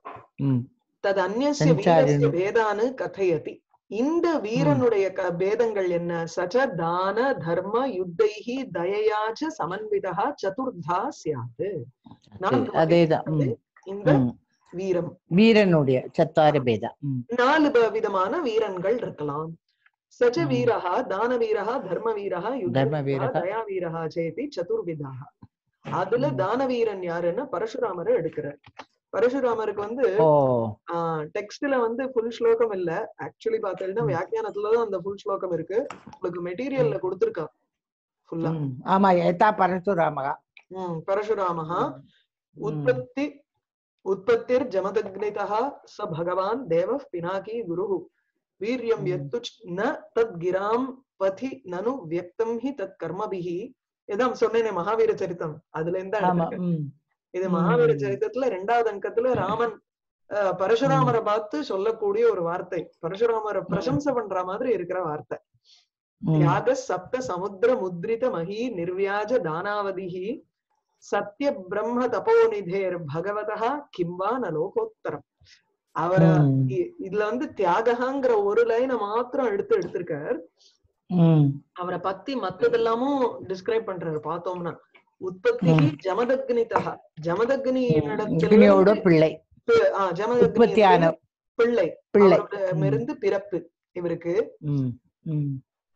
ம். தது அந்நியஸ்ய சஞ்சாரிணி. வீரஸ்ய பேதானு கதையதி இந்த வீரனுடைய க- பேதங்கள் என்ன சச்ச தான தர்ம யுத்தைஹி தயயாச்ச சமன்விதா சதுர்தா சியாது நான்கு வகை அதேதான் ம். இந்த ம். வீரம் வீரனுடைய சத்தார பேதா ம். நாலு ப- விதமான வீரன்கள் இருக்கலாம் சச்ச ம். வீரஹா தான வீரஹா தர்ம வீரஹா யுத்த தர்ம வீரஹா வீரஹா. தயா வீரஹா சேதி சதுர்விதாக அதுல ம். தான வீரன் யாருன்னா பரசுராமரை எடுக்கிறார் பரசுராமருக்கு வந்து ஓ டெக்ஸ்ட்ல வந்து ஃபுல் ஸ்லோகம் இல்ல ஆக்சுவலி பார்த்தீங்கன்னா ம். வியாக்கியானத்துலதான் அந்த ஃபுல் ஸ்லோகம் இருக்கு உங்களுக்கு மெட்டீரியல்ல கொடுத்திருக்கா ஃபுல்லா ம். ஆமா ஏதா பரசுராமகா ம் பரசுராமஹா ம். உற்பத்தி உற்பத்திர் ஜமதக்னிதः ச பகவான் தேவ பினாகி குரு வீரியம் ம். எத்து ந தத் கிராம் பதி நனு வியக்தம் ஹி தத் கர்மபிஹி இதான் சொன்னேனே மகாவீர சரித்தம் அதுல இருந்தா ஆமா எடுத்திருக்கேன். ம். இது ம். மகாவீர சரித்திரத்துல ரெண்டாவது அங்கத்துல ராமன் அஹ், பரசுராமரை பார்த்து சொல்லக்கூடிய ஒரு வார்த்தை பரசுராமரை பிரசம்சை பண்ற மாதிரி இருக்கிற வார்த்தை ம். தியாக சப்த சமுத்திர முத்ரித மகி நிர்வியாஜ தானாவதிஹி சத்ய பிரம்ம தபோநிதேர் பகவதா கிம்பா ந லோகோத்தரம் அவர ம். இ- இதுல வந்து தியாகங்கிற ஒரு லைனை மாத்திரம் எடுத்து எடுத்திருக்கார் ம். அவரை பத்தி மத்ததெல்லாமும் டிஸ்கிரைப் பண்றாரு பார்த்தோம்னா உற்பத்தி ஜமதக்னிதா ஜமதக்னியினிடத்துல அக்னியோட பிள்ளை உற்பத்தியான பிள்ளை பிள்ளை அவரிடமிருந்து பிறப்பு இவருக்கு ம். ம்.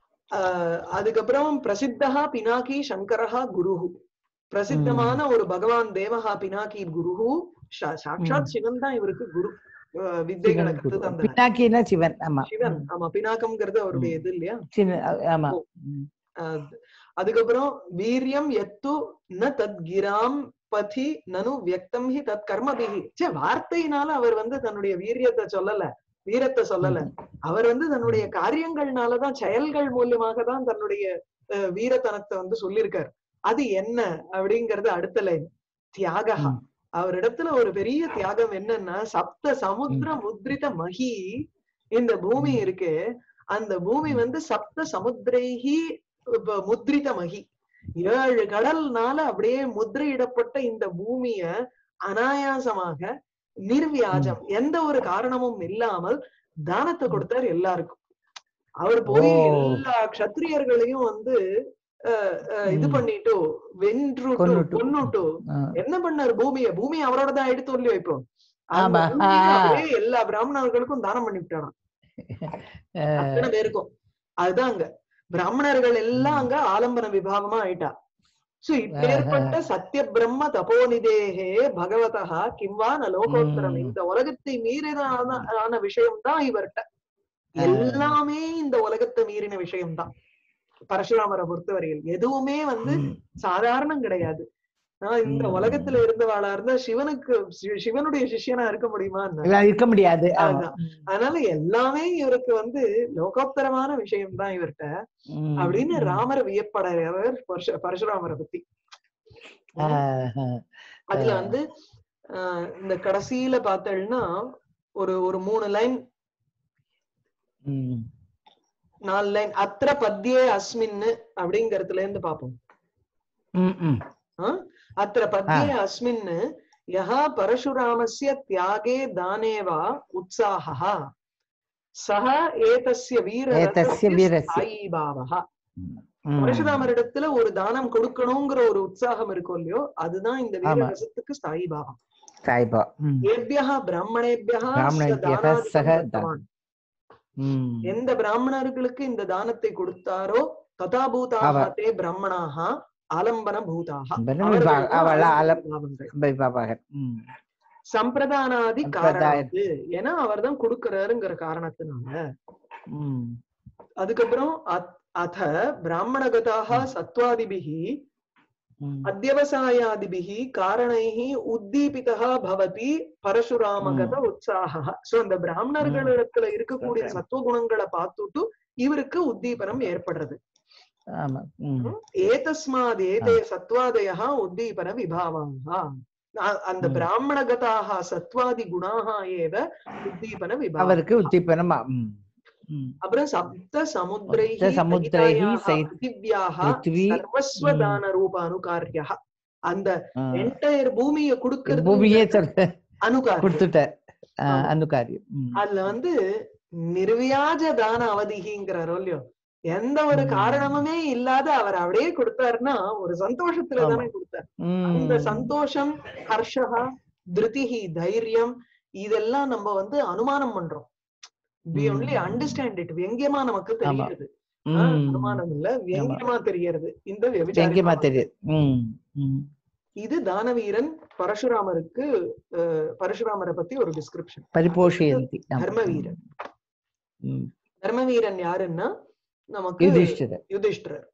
ஆஹ் அதுக்கப்புறம் பிரசித்தஹா பினாகி சங்கரஹா குருஹு பிரசித்தமான ஒரு பகவான் தேவஹா பினாகி குருஹு சா- சாக்ஷாத் சிவன் தான் இவருக்கு குரு ஆஹ் வித்தைகளை சிவன் கத்து குரு. தந்தார் பினாக்கினா சிவன் ஆமா சிவன் ஆமா பினாக்கம்ங்கிறது அவருடைய இது இல்லையா சின்ன ஆமா ம். ஆஹ் அதுக்கப்புறம் வீரியம் எத்து ந தத் கிராம் பதி நனு வியக்தம் ஹி தத் கர்மபிஹி சே வார்த்தையினால அவர் வந்து தன்னுடைய வீரியத்தை சொல்லல வீரத்தை சொல்லல அவர் வந்து தன்னுடைய காரியங்கள்னாலதான் செயல்கள் மூலியமாக தான் தன்னுடைய அஹ், வீரத்தனத்தை வந்து சொல்லியிருக்காரு அது என்ன அப்படிங்கறது அடுத்த லைன் தியாகா ம். அவரிடத்துல ஒரு பெரிய தியாகம் என்னன்னா சப்த சமுத்திர முத்ரித மகி இந்த பூமி ம். இருக்கு அந்த பூமி ம். வந்து சப்த சமுத்திரைஹி ப- முத்ரித மகி ஏழு கடல்னால அப்படியே முத்திரையிடப்பட்ட இந்த பூமிய அனாயாசமாக நிர்வியாஜம் எந்த ஒரு காரணமும் இல்லாமல் தானத்தை கொடுத்தார் எல்லாருக்கும் அவர் போய் ஓ. எல்லா க்ஷத்திரியர்களையும் வந்து அஹ், அஹ், இது ம். பண்ணிட்டு வென்றுட்டு கொன்னுட்டு. கொன்னுட்டு ஆ. என்ன பண்ணாரு பூமிய பூமி அவரோட தான் எடுத்து இல்லையோ இப்போ அந்த ஆமா. பூமியை ஆ. அப்படியே எல்லா பிராமணர்களுக்கும் தானம் பண்ணி விட்டாராம் அஹ், அத்தனை பேருக்கும் அதுதான் அங்க பிராமணர்கள் எல்லாம் அங்க ஆலம்பன விபாகமா ஆயிட்டா சோ இப்பேற்பட்ட சத்திய பிரம்ம தபோநிதேகே பகவதா கிம்வா ந லோகோத்தரம் ம். இந்த உலகத்தை மீறின ஆன விஷயம் தான் இவர்கிட்ட எல்லாமே இந்த உலகத்தை மீறின விஷயம்தான் பரசுராமரை பொறுத்தவரையில் எதுவுமே வந்து ம். சாதாரணம் கிடையாது ஆஹ் இந்த ம். உலகத்துல இருந்தவாளா இருந்தா சிவனுக்கு சி- சிவனுடைய சிஷ்யனா இருக்க முடியுமா எல்லாம் இருக்க முடியாது ஆமா. அதுதான். அதனால எல்லாமே இவருக்கு வந்து லோகோத்தரமான விஷயம் தான் இவர்கிட்ட ம். அப்படின்னு ம். ராமர் வியப்படைறவர் பரசு- பரசுராமரை பத்தி ஆஹ், அதுல ஆஹ். வந்து ஆஹ் இந்த கடைசியில பார்த்தேன்னா ஒரு ஒரு மூணு லைன் ம். நாலு லைன் அத்திர பத்யே அஸ்மின்னு அப்படிங்கறதுல இருந்து பார்ப்போம் ம், ம். அத்திர பத்யே அஸ்மின்னு யஹா பரசுராமஸ்ய தியாகே தானே வா உற்சாகः சஹ ஏதஸ்ய வீர ஏதஸ்ய வீரஸ்ய. சாயிபாவः ம். பரசுராமரிடத்துல ஒரு தானம் கொடுக்கணுங்கிற ஒரு உற்சாகம் இருக்கும் இல்லையோ அதுதான் இந்த வீர ஆமா. ரசத்துக்கு ஸ்தாயிபாவம் சாய்பா ம். ஏபியः பிராமணேபியः ச பிராமணேபியः தானாதிகம் சக தா- தத்தவான். ம். எந்த பிராமணர்களுக்கு இந்த தானத்தை கொடுத்தாரோ ததா பூதாக அவ- தே பிரம்மணாக ஆலம்பன பூதாக பிரம்ம அவர்கள் விபாக- தான் அவள ஆலம்பன ஆலம்- பாவங்கள். பைபாபாகர். ம். சம்பிரதானாதி சம்பிரதாய- காரணத்து ஏன்னா அவர் தான் கொடுக்கிறாருங்கிற காரணத்தினால ம். அதுக்கப்புறம் அத்- அத பிராமணகதாக ம். சத்வாதிபிகி ம். அத்தியவசாயாதிபிः காரணைः உத்தீபிதः பவதி பரசுராமகத உற்சாகः சோ அந்த பிராமணர்களிடத்துல இருக்கக்கூடிய Okay. சத்துவகுணங்களை பார்த்துட்டு இவருக்கு உத்தீபனம் ஏற்படுறது ஆமா ம். ஏதஸ்மாத் ஏதே சத்வாதயः உத்தீபன விபாவாः அ- அந்த ம். பிராமணகதாக சத்வாதி குணாக ஏவ உத்தீபன விபாவ அவருக்கு உத்திப்பனமா ம். ம். அப்புறம் சப்த சமுத்திரைः சப்த சமுத்திரைः சகிதாயாः சை- பிருத்திவ்யாः பிருத்திவி, சர்வஸ்வதான ரூப அனுகாரியா அந்த ஆ. என்டையர் பூமியை கொடுக்கிறது பூமியே சொல்ல அனுகாரியம் கொடுத்துட்ட ஆ, ஆமா. அந்த காரியம் ம். அதுல வந்து நிர்வியாஜ தான அவதிகிங்கிறாரோ இல்லையோ எந்த ஒரு ம். காரணமுமே இல்லாத அவர் அப்படியே கொடுத்தாருன்னா ஒரு சந்தோஷத்துல ஆமா. தானே கொடுத்தார் ம். அந்த சந்தோஷம் ஹர்ஷஹா திருதிஹி தைரியம் இதெல்லாம் நம்ம வந்து அனுமானம் பண்றோம் வி ம். ஒன்லி அண்டர்ஸ்டாண்ட் இட் வெங்கியமா நமக்கு ஆமா. தெரியுது ம். ஆ, அனுமானம் இல்ல வெங்கியமா தெரியறது இந்த எங்கேயுமா விபச்சாரம் தெரியுது ம். ம். இது தானவீரன் பரசுராமருக்கு அஹ், பரசுராமரை பத்தி ஒரு டிஸ்கிரிப்ஷன் பரிபோஷயந்தி ஆமா. தர்மவீரன் ம். தர்மவீரன் யாருன்னா நமக்கு யுதிஷ்டிரர் யுதிஷ்டிரர்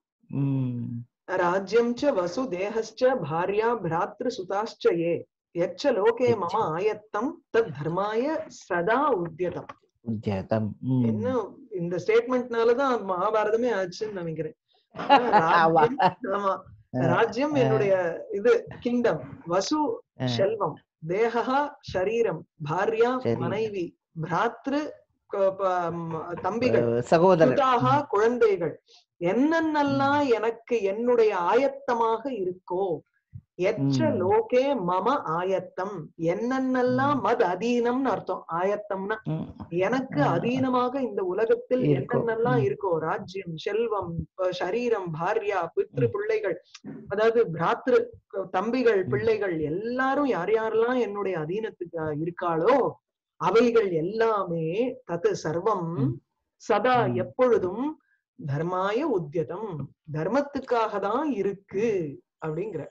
ம். ராஜ்யம் ச வசு தேகஸ்ச பாரியா பிராத்ரு சுதாश्च ये यच्च लोके मम ஆயத்தம் தத் தர்மாய சதா உத்யதம் உத்யதம் ம். என்ன இந்த ஸ்டேட்மெண்ட்னாலதான் மகாபாரதமே ஆச்சுன்னு நினைக்கிறேன் ஆமா. ராஜ்யம், ஆமா ராஜ்யம் என்னுடைய இது கிங்டம் வசு ஆ. செல்வம் தேகா ஷரீரம் பாரியா சரி. மனைவி பிராத்ரு க- ப- ம், தம்பிகள் அஹ், சகோதரர் சுதாகா குழந்தைகள் என்னென்னலாம் எனக்கு என்னுடைய ஆயத்தமாக இருக்கோ எச்ச ம். லோகே மம ஆயத்தம் என்னென்னலாம் ம். மத் அதீனம்னு அர்த்தம் ஆயத்தம்னா ம். எனக்கு ம். அதீனமாக இந்த உலகத்தில் இருக்கோ. என்னென்னலாம் ம். இருக்கோ ராஜ்யம் செல்வம் ப- சரீரம் பாரியா பித்ரு ம். பிள்ளைகள் அதாவது பிராத்ரு க- தம்பிகள் ம். பிள்ளைகள் எல்லாரும் யார் யாரெல்லாம் என்னுடைய அதீனத்துக்கு இருக்காளோ அவைகள் எல்லாமே தத்து சர்வம் ம். சதா ம். எப்பொழுதும் தர்மாய உத்தியதம் தர்மத்துக்காக தான் இருக்கு அப்படிங்கிற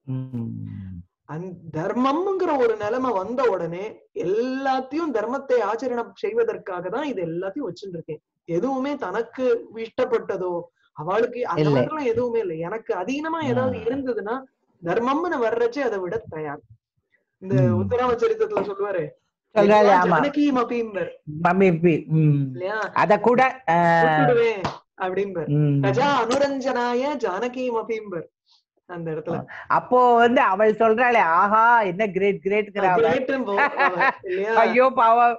ம். அந்த தர்மம்ங்கிற ஒரு நிலைமை வந்த உடனே எல்லாத்தையும் தர்மத்தை ஆச்சரணம் செய்வதற்காக தான் இது எல்லாத்தையும் வச்சுட்டு இருக்கேன் எதுவுமே தனக்கு இஷ்டப்பட்டதோ அவளுக்கு அந்த இல்லை. மாதிரிலாம் எதுவுமே இல்லை எனக்கு அதீனமா ஏதாவது ஆ. இருந்ததுன்னா தர்மம்னு வர்றச்சே அதை விட தயார் இந்த ம். உத்தராம சரித்திரத்துல சொல்லுவாரு சொல்றாரு எல்லா ஆமா ஜானகியும் அப்பீம்பர் மம்மிப்பி ம். இல்லையா அத கூட அஹ், விட்டுடுவேன் அப்படிம்பர் ம். கஜா அனுரஞ்சனாய ஜானகியும் அப்பீம்பர் அந்த இடத்துல அப்போ வந்து அவள் சொல்றாளே ஆஹா என்ன கிரேட் கிரேட்ங்கிற அவ கேட்டும் போ- அவ, இல்லையா ஐயோ பாவம்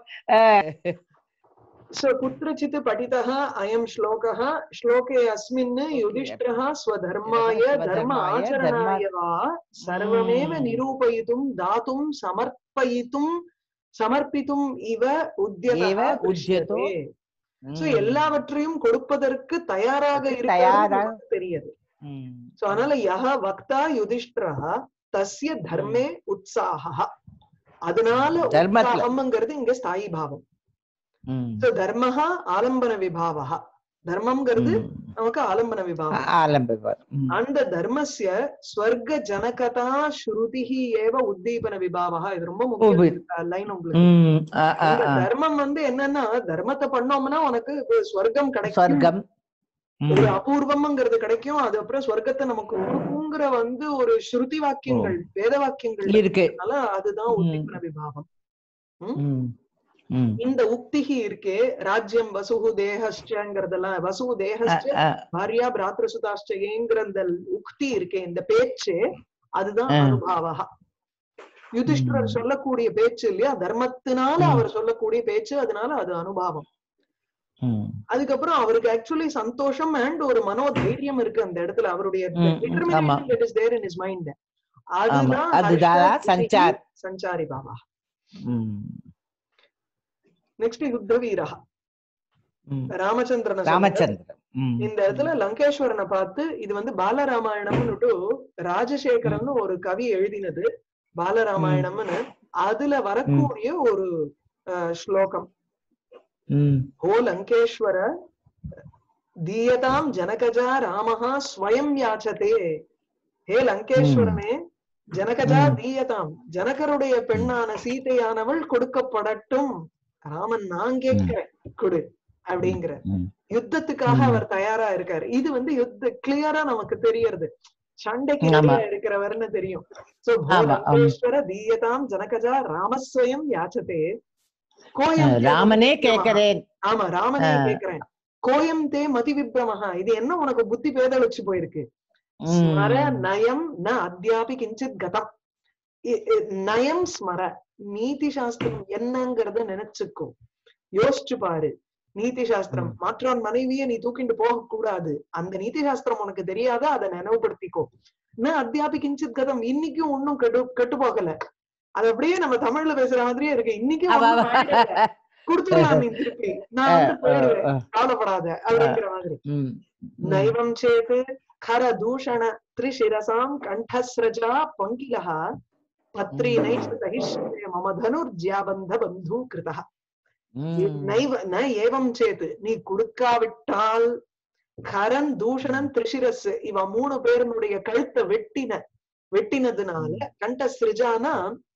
सो कुत्रचित् पठितः अयं श्लोकः श्लोके अस्मिन् युधिष्ठिरः स्वधर्माय धर्म स्वधर्माय आचरणाय वा सर्वमेव Hmm. निरूपयितुं दातुं समर्पयितुं समर्पितुம் இவ உத்யதः ஏவ உத்யதோ. திருஷ்யதே. So, எல்லாவற்றையும் கொடுப்பதற்கு தயாராக இருக்கிறது தயாரா- நமக்கு தெரியுது ம். சோ அதனால யஹ வக்தா யுதிஷ்டிரः தஸ்ய தர்மே உற்சாகः அதனால தர்மத்துல. உற்சாகம்ங்கிறது இங்க ஸ்தாயி பாவம் ம். So, தர்மஹ ஆலம்பன விபாவः தர்மம்ங்கிறது ம். நமக்கு ஆலம்பன விபாவம் ஆ- ஆலம்பிப்பார் ம். அந்த தர்மஸ்ய ஸ்வர்க ஜனகதா ஸ்ருதிஹி ஏவ உத்தீபன விபாவः இது ரொம்ப முக்கியம் லைன் உங்களுக்கு ம். ஆ, ஆ, இந்த ஆ. தர்மம் வந்து என்னன்னா தர்மத்தை பண்ணோம்னா உனக்கு ஸ்வர்க்கம் கிடைக்கும் சொர்க்கம் ம். ஒரு அபூர்வம்ங்கிறது கிடைக்கும் அது அப்புறம் ஸ்வர்க்கத்தை நமக்கு கொடுக்குங்கிற வந்து ஒரு ஸ்ருதி வாக்கியங்கள் வேத வாக்கியங்கள் இருக்கு இருக்கறதுனால அதுதான் ம். உத்தீபன விபாவம் ம். ம். இந்த உக்திகி இருக்கே ராஜ்யம் வசுகு தேகஸ்டங்கிறதெல்லாம் வசுகு ஆ, தேகஸ்ட ஆ. பாரியா பிராத்ருசுதாஷ்டயேங்கிற இந்த உக்தி இருக்கே இந்த பேச்சு அதுதான் ஆ. அனுபாவா யுதிஷ்டர் ம். சொல்லக்கூடிய பேச்சு இல்லையா தர்மத்தினால ம். அவர் சொல்லக்கூடிய பேச்சு அதனால அது அனுபாவம் ம். அதுக்கப்புறம் அவருக்கு ஆக்சுவலி சந்தோஷம் அண்ட் ஒரு மனோதைரியம் இருக்கு அந்த இடத்துல அவருடைய ம், ம், determination ஆமா. that is there in his mind ஆமா. அதுதான் அதுதான் ஹர்ஷ, சஞ்சார். ஸ்ருதி, சஞ்சாரி பாபா ம். நெக்ஸ்ட் யுத்த வீரா ம். ராமச்சந்திரன் ராமச்சந்திரன் ம். இந்த இடத்துல லங்கேஸ்வரனை பார்த்து இது வந்து பாலராமாயணம்னுட்டு ராஜசேகரன் ஒரு கவி எழுதினது பாலராமாயணம்னு அதுல வரக்கூடிய ஒரு அஹ், ஸ்லோகம் ம். ஓ லங்கேஸ்வர தீயதாம் ஜனகஜா ராமஹா ஸ்வயம் யாச்சதே ஹே லங்கேஸ்வரனே ஜனகஜா ம். தீயதாம் ஜனகருடைய பெண்ணான சீதையானவள் கொடுக்கப்படட்டும் ராமன் நான் கேட்கிறேன் கொடு அப்படிங்கிற ம். யுத்தத்துக்காக ம். அவர் தயாரா இருக்காரு இது வந்து யுத்த கிளியரா நமக்கு தெரியறது சண்டைக்கு ஆமா. ரெடியா இருக்கிறவர்னு தெரியும் சோ ஆமா, ஆமா. போலீஸ்வர தீயதாம் ஜனகஜா ராமஸ்வயம் யாச்சதே கோயம் தே ராமனே மதி விப்ரமஹா. கேக்குறேன் ஆமா ராமனே ஆ. கேக்குறேன் கோயம் தே மதி விப்ரமஹா இது என்ன உனக்கு புத்தி பேதளிச்சு போயிருக்கு ம். ஸ்மர நயம் ந அத்தியாபி கிஞ்சித் கதம் இ- இ- நயம் ஸ்மர நீதி சாஸ்திரம் என்னங்கறத நினைச்சுக்கோ யோசிச்சு பாரு நீதி சாஸ்திரம் மற்றவன் மனைவிய நீ தூக்கிட்டு போக கூடாது அந்த நீதி சாஸ்திரம் உனக்கு தெரியாதா அதை நினைவுபடுத்திக்கோ ந அத்தியாபி கிஞ்சித் கதம் இன்னைக்கும் ஒன்னும் கெட்டு கெட்டு போகல அது அப்படியே நம்ம தமிழ்ல பேசுற மாதிரியே இருக்கு இன்னைக்கும் அவ- ஒண்ணும் ஆயிடல. கொடுத்துடலாம் நீ திருப்பி நான் வந்து போயிடுவேன் அஹ், கவலைப்படாத அப்படிங்கிற மாதிரி ம், ம். नैवं चेत् खरदूषण त्रिशिरसां कण्ठस्रजा पङ्किलः पत्रीनैष सहिष्यते मम धनुर्ज्याबन्ध बन्धू कृतः ம். நைவ ந ஏவம் சேத் நீ கொடுக்காவிட்டால் கரன் தூஷணன் திரிசிரஸ் இவ மூணு பேருனுடைய கழுத்தை வெட்டின வெட்டினதுனால கண்ட சிருஜானா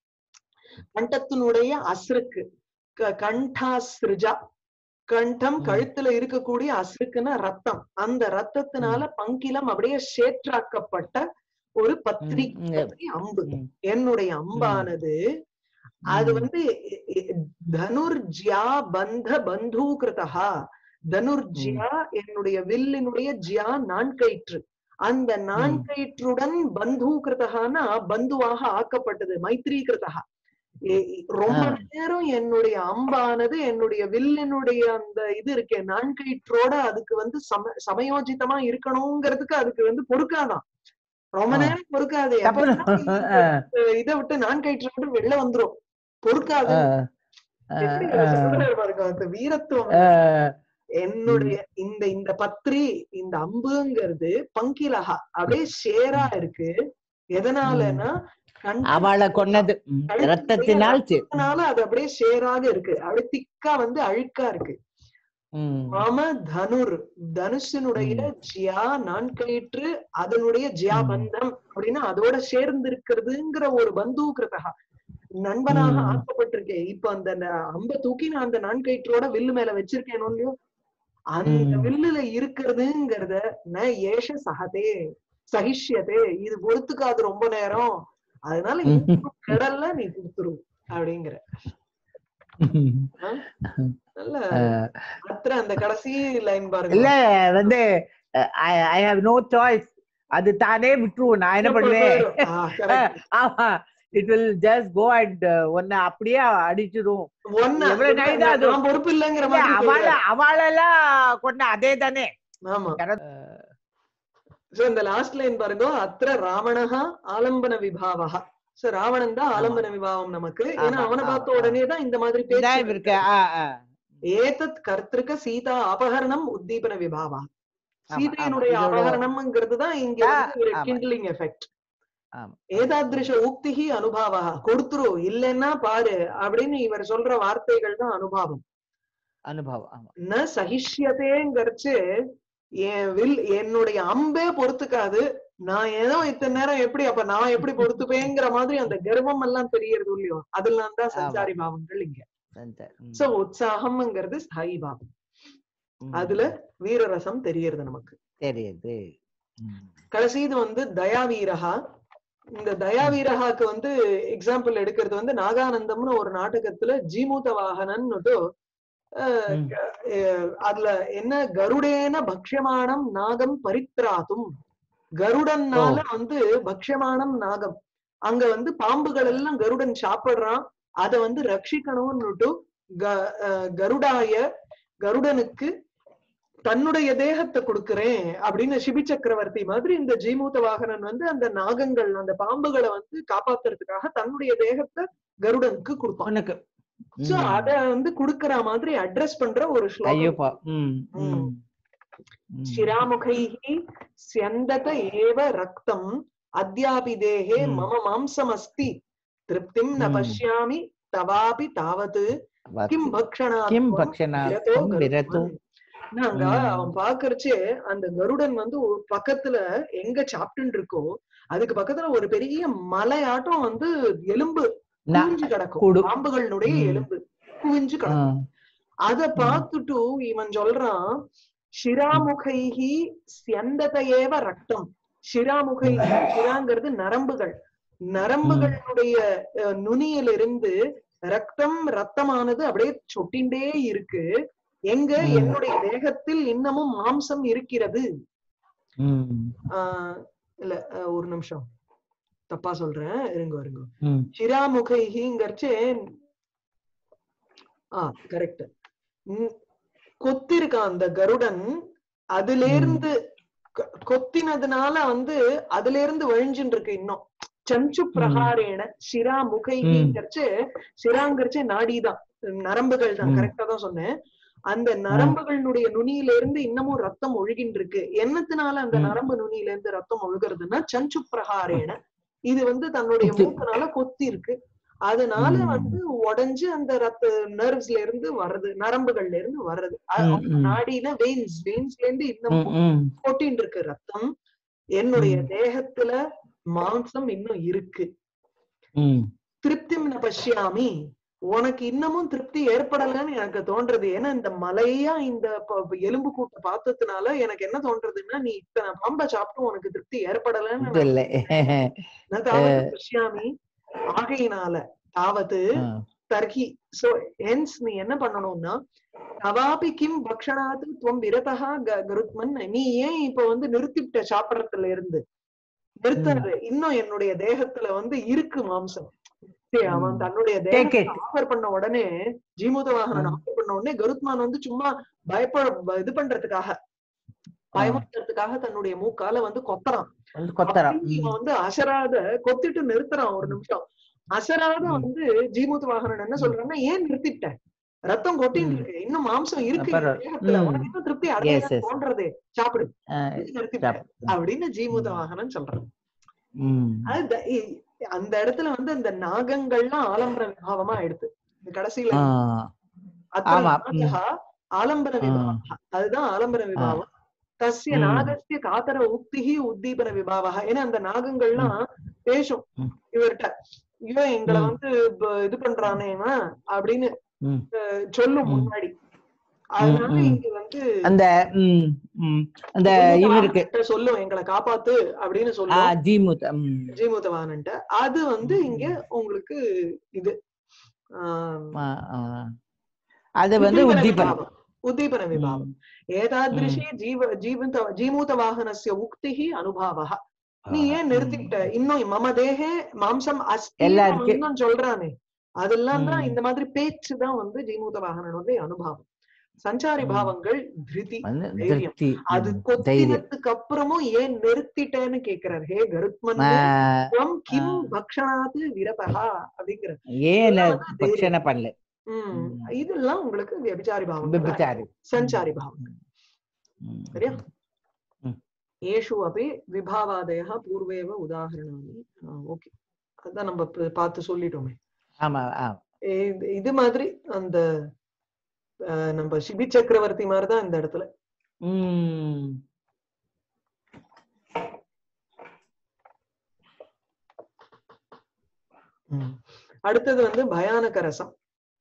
கண்டத்தினுடைய அஸ்ருக்கு க- கண்டாஸ்ருஜா கண்டம் ம். கழுத்துல இருக்கக்கூடிய அசுக்குன்னா ரத்தம் அந்த ரத்தத்தினால பங்கிலம் அப்படியே சேற்றாக்கப்பட்ட ஒரு பத்ரி ம், ம். பத்ரி அம்பு ம். என்னுடைய அம்பானது அது ம். வந்து இ- இ- தனுர்ஜ்யா பந்த பந்தூகிருதா தனுர்ஜ்யா என்னுடைய வில்லினுடைய ஜியா நான்கயிற்று அந்த நான்கயிற்றுடன் பந்தூகிருதகானா பந்துவாக ஆக்கப்பட்டது மைத்ரீகிருதா ஏ- இ- ரொம்ப ஆ. நேரம் என்னுடைய அம்பானது என்னுடைய வில்லினுடைய அந்த இது இருக்கே நான்கயிற்றோட அதுக்கு வந்து சம சமயோஜிதமா இருக்கணுங்கிறதுக்கு அதுக்கு வந்து பொறுக்காதான் ரொம்ப ஆ. நேரம் பொறுக்காது தப்பு. எப்ப அஹ், இதை விட்டு நான்கயிற்று விட்டு வெளில வந்துரும் பொறுக்காது அஹ், எப்படி அஹ், இவர் அஹ், சொல்றாரு பாருங்க அந்த வீரத்துவம் அஹ், என்னுடைய இந்த இந்த பத்ரி இந்த அம்புங்கிறது பங்கிலகா அப்படியே ஷேரா இருக்கு எதனாலனா கண்ட- அவளை கொன்னது ம். கழுத்துடைய ரத்தத்தினால் சி- ரத்தத்தினால அது அப்படியே ஷேராக இருக்கு அப்படியே திக்கா வந்து அழுக்கா இருக்கு ம். மம தனுர் தனுஷனுடைய ஜியா நான்கயிற்று அதனுடைய ஜியா ம். பந்தம் அப்படின்னா அதோட சேர்ந்து இருக்கிறதுங்கிற ஒரு பந்தூகிருதா நண்பனாக ம். ஆக்கப்பட்டிருக்கேன் இப்ப அந்த ந- அம்ப தூக்கி நான் அந்த நான்கயிற்றோட வில்லு மேல வச்சிருக்கேனோ இல்லையோ அந்த ம். வில்லுல இருக்கிறதுங்கிறத ந ஏஷ சகதே சகிஷ்யதே இது பொறுத்துக்காது ரொம்ப நேரம் அதனால இந்த கடல்ல நீ கொடுத்துரு அப்படிங்கிற நல்ல அஹ், அത്ര அந்த கடைசி லைன் இல்ல பாருங்க வந்து ஐ ஹாவ் நோ சாய்ஸ் அது தானே விட்டுருவோம் நான் என்ன பண்ணுவேன் ஆ, correct. ஆமா it will just go and ஒன்னு அப்படியே அடிச்சிடும் ஒண்ணு எவ்வளவு நாள் தான் அது- நான் பொறுப்பு இல்லைங்கிற இல்ல, மாதிரி அவள சொல்றாரு. அவளெல்லாம் கொண்ட அதே தானே ஆமா கரெக்ட். சோ இந்த லாஸ்ட் லைன் பாருங்க அத்திர ராவணஹா ஆலம்பன விபாவஹா சோ ராவணன் தான் ஆலம்பன விபாவம் நமக்கு ஏன்னா ஆமா, அவனை ஆமா, பார்த்த ஆமா. உடனே தான் இந்த மாதிரி இதான் பேச்சு இருக்கு ஆ, ஆ. ஏதத் கர்த்திருக்க சீதா அபகரணம் உத்தீபன விபாவா ஆமா, சீதையினுடைய ஆமா. இதோட- அபகரணம்ங்கிறது தான் இங்க ஆ, வந்து ஒரு ஆமா. கிண்டலிங் எஃபெக்ட் ஆமா. ஏதாதிருஷ உக்திஹி அனுபாவா கொடுத்துரு இல்லைன்னா பாரு அப்படின்னு இவர் சொல்ற வார்த்தைகள் தான் அனுபவம் அனுபவம் ஆமா ந சகிஷ்யதேங்கிறச்சு என் வில் என்னுடைய அம்பே பொறுத்துக்காது நான் ஏதோ இத்தனை நேரம் எப்படி அப்ப நான் எப்படி பொறுத்துப்பேங்கிற மாதிரி அந்த கர்வம் எல்லாம் தெரியறது இல்லையோ அதெல்லாம் தான் சஞ்சாரி பாவங்கள் இங்க சரி. ம். சோ உற்சாகம்ங்கிறது ஸ்தாயி பாவம் ம். அதுல வீரரசம் தெரியறது நமக்கு தெரியுது ம். கடைசி இது வந்து தயாவீரஹா இந்த தயாவீரஹாக்கு வந்து எக்ஸாம்பிள் எடுக்கிறது வந்து நாகானந்தம்னு ஒரு நாடகத்துல ஜீமூத வாகனன்னுட்டு அஹ், ம். அஹ், அதுல என்ன கருடேன பக்ஷ்யமானம் நாகம் பரித்ராத்தும் கருடன்னால வந்து பக்ஷ்யமானம் நாகம் அங்க வந்து பாம்புகள் எல்லாம் கருடன் சாப்பிடுறான் அத வந்து ரட்சிக்கணும்னுட்டு க- அஹ், கருடாய கருடனுக்கு தன்னுடைய தேகத்தை கொடுக்கிறேன் அப்படின்னு சிபி சக்கரவர்த்தி மாதிரி இந்த ஜீமூத வாகனன் வந்து அந்த நாகங்கள் அந்த பாம்புகளை வந்து காப்பாத்துறதுக்காக தன்னுடைய தேகத்தை கருடனுக்கு கொடுப்பான் உனக்கு சோ ம். அத வந்து குடுக்கற மாதிரி அட்ரஸ் பண்ற ஒரு ஸ்லோகம் ஐயோப்பா ம் ம் ம். ம். शिरामुखैः स्यन्दत एव रक्तम् अद्यापि देहे Hmm. मम मांसमस्ति तृप्तिं न Hmm. पश्यामि तवापि तावत् किं भक्षणा கிம் பக்ஷனாத்வம் விரது நாங்க Hmm. அவன் பாக்குறச்சே அந்த கருடன் வந்து ஒரு பக்கத்துல எங்க சாப்பிட்டு இருக்கோ அதுக்கு பக்கத்துல ஒரு பெரிய மலையாட்டம் வந்து எலும்பு நா- குவிஞ்சு கிடக்கும் குடு. பாம்புகளுடைய Hmm. எலும்பு குவிஞ்சு கிடக்கும் ம். அத பார்த்துட்டு இவன் சொல்றான் ஷிராமுகைஹி ஸ்யந்தத ஏவ ரக்தம் சிராமுகை சிராங்கிறது நரம்புகள் நரம்புகளுடைய அஹ், நுனியிலிருந்து ரத்தம் ரத்தமானது அப்படியே சொட்டிண்டே இருக்கு எங்க ம். என்னுடைய தேகத்தில் இன்னமும் மாம்சம் இருக்கிறது ம், ஆஹ் இல்ல அஹ், ஒரு நிமிஷம் தப்பா சொல்றேன் இருங்க இருங்க ம், சிராமுகைங்கிறச்சே ஆ கரெக்ட் கொத்திருக்கான் அந்த கருடன் அதுல இருந்து கொ- கொத்தினதுனால வந்து அதுல இருந்து வழிஞ்சுட்டு இருக்கு இன்னும் சஞ்சு பிரகாரேன சிரா முகைங்கிறச்சு சிராங்கிறச்சு நாடிதான் நரம்புகள் தான் ம். கரெக்டா தான் சொன்னேன் அந்த நரம்புகளினுடைய நுனியில இருந்து இன்னமும் ரத்தம் ஒழுகின்னு இருக்கு என்னத்தினால அந்த ம். நரம்பு நுனியில இருந்து ரத்தம் ஒழுகுறதுன்னா சஞ்சு பிரகாரேன இது வந்து தன்னுடைய கொத்தி. மூக்கனால கொத்தி இருக்கு அதனால ம். வந்து உடைஞ்சு அந்த ரத்த நர்வ்ஸ்ல இருந்து வர்றது நரம்புகள்ல இருந்து வர்றது அ- ம், ம். நாடினா வெயின்ஸ் வெயின்ஸ்ல இருந்து ம், இன்னும் ம், கொட்டின்னு இருக்கு ரத்தம் என்னுடைய ம். தேகத்துல மாംസം இன்னும் இருக்கு ம். திருப்திம் ந பஷ்யாமி உனக்கு இன்னமும் திருப்தி ஏற்படலைன்னு எனக்கு தோன்றது ஏன்னா இந்த மலையா இந்த ப- ப- எலும்பு கூட்ட பார்த்ததுனால எனக்கு என்ன தோன்றதுன்னா நீ இத்தனை பாம்பை சாப்பிட்டு உனக்கு திருப்தி ஏற்படலைன்னு இது இல்லை நான் தாவது பஷ்யாமி ஆகையினால தாவது ஆ, தர்ஹி சோ ஹென்ஸ் நீ என்ன பண்ணணும்னா தவாபி கிம் பக்ஷணாத்து துவம் விரதா க- கருத்மன் நீ ஏன் இப்ப வந்து நிறுத்திவிட்ட சாப்பிடறதுல இருந்து நிறுத்தாது இன்னும் என்னுடைய தேகத்துல வந்து இருக்கு மாம்சம் சரி, அவன் ம். தன்னுடைய Take தேகத்தை it. ஆஃபர் பண்ண உடனே ஜீமூத வாகனன் ம். ஆஃபர் பண்ண உடனே கருத்மான் வந்து சும்மா பயப்பட ப- இது பண்றதுக்காக பயமுறுத்துறதுக்காக தன்னுடைய மூக்கால வந்து கொத்துறான் வந்து கொத்தரம் அப்படி இவன் வந்து அசராத கொத்திட்டு நிறுத்துறான் ஒரு நிமிஷம் அசராத ம். வந்து ஜீமூத் வாகனன் என்ன சொல்றான்னா ஏன் நிறுத்திட்ட ரத்தம் கொட்டின்னு ம். இருக்கு இன்னும் மாம்சம் இருக்கு அப்புறம், இந்த தேகத்துல ம். உனக்கு இன்னும் திருப்தி Yes, அடைய yes. தோன்றதே சாப்பிடு நிறுத்திட்ட சாப்பிடு. அப்படின்னு ஜீமூத ம். வாகனன் சொல்றான் ம். அது த- இ- அந்த இடத்துல வந்து அந்த நாகங்கள்லாம் ஆலம்பர விபாவமா ஆயிடுது இந்த கடைசியில ஆ, அத்திர ஆமா. நாகः ஆலம்பர ஆ. விபாவः அதுதான் ஆலம்பர விபாவம் தஸ்ய ம். நாகஸ்ய காத்தர உக்திஹி உத்தீபன விபாவக ஏன்னா அந்த நாகங்கள்லாம் பேசும் ம். இவர்கிட்ட ஐயோ எங்களை ம். வந்து ப- இது பண்றானே இவன் அப்படின்னு ம். அஹ், சொல்லும் ம். முன்னாடி அதனால ம். இங்க வந்து அந்த ம், ம், அந்த இவருக்கு ஜீமூதவாகனன்ட்ட சொல்லும் எங்களை காப்பாத்து அப்படின்னு ஆ, சொல்லும் ஜீமுத் ம். ஜீமூதவாகனன்ட்ட அது வந்து இங்க உங்களுக்கு இது ஆஹ், ஆ, ஆ. அது வந்து உத்தீபன உத்தீபனம் விபாவம். உத்தீபன விபாவம் ஏதாதிருஷே ஜீவ ஜீவந்த ஜீமூத வாகனஸ்ய உக்திஹி அனுபாவः நீ ஏன் நிறுத்திட்ட இன்னும் மம தேகே மாம்சம் அஸ்தி எல்லாருக்கு- இன்னும் சொல்றானே அதெல்லாம் தான் ம். இந்த மாதிரி பேச்சு தான் வந்து ஜீமூத வாகனனுடைய அனுபவம் சஞ்சாரி ம். பாவங்கள் திருதி வந்து தைரியம். திருப்தி அது ம், தைரியம் கொத்தினத்துக்கு அப்புறமும் ஏன் நிறுத்திட்டேன்னு கேக்குறார் ஹே கருத்மன் ஆ, துவம் கிம் ஆ. பக்ஷணாது விரதா அப்படிங்கிற ஏன் இதெல்லாம் வந்து தைரியம். பக்ஷண பண்ணல உம் ம். இதெல்லாம் உங்களுக்கு விபச்சாரி பாவம் விபச்சாரி சஞ்சாரி பாவம் ம். சரியா ம். ஏஷு அப்படி விபாவாதய பூர்வேவ உதாரணானி ஓகே அதான் நம்ம ப- பார்த்து சொல்லிட்டோமே ஆமா ஆமா இது- இது மாதிரி அந்த அஹ், நம்ம சிபி சக்கரவர்த்தி மாதிரிதான் இந்த இடத்துல ம். அடுத்தது வந்து பயானக ரசம்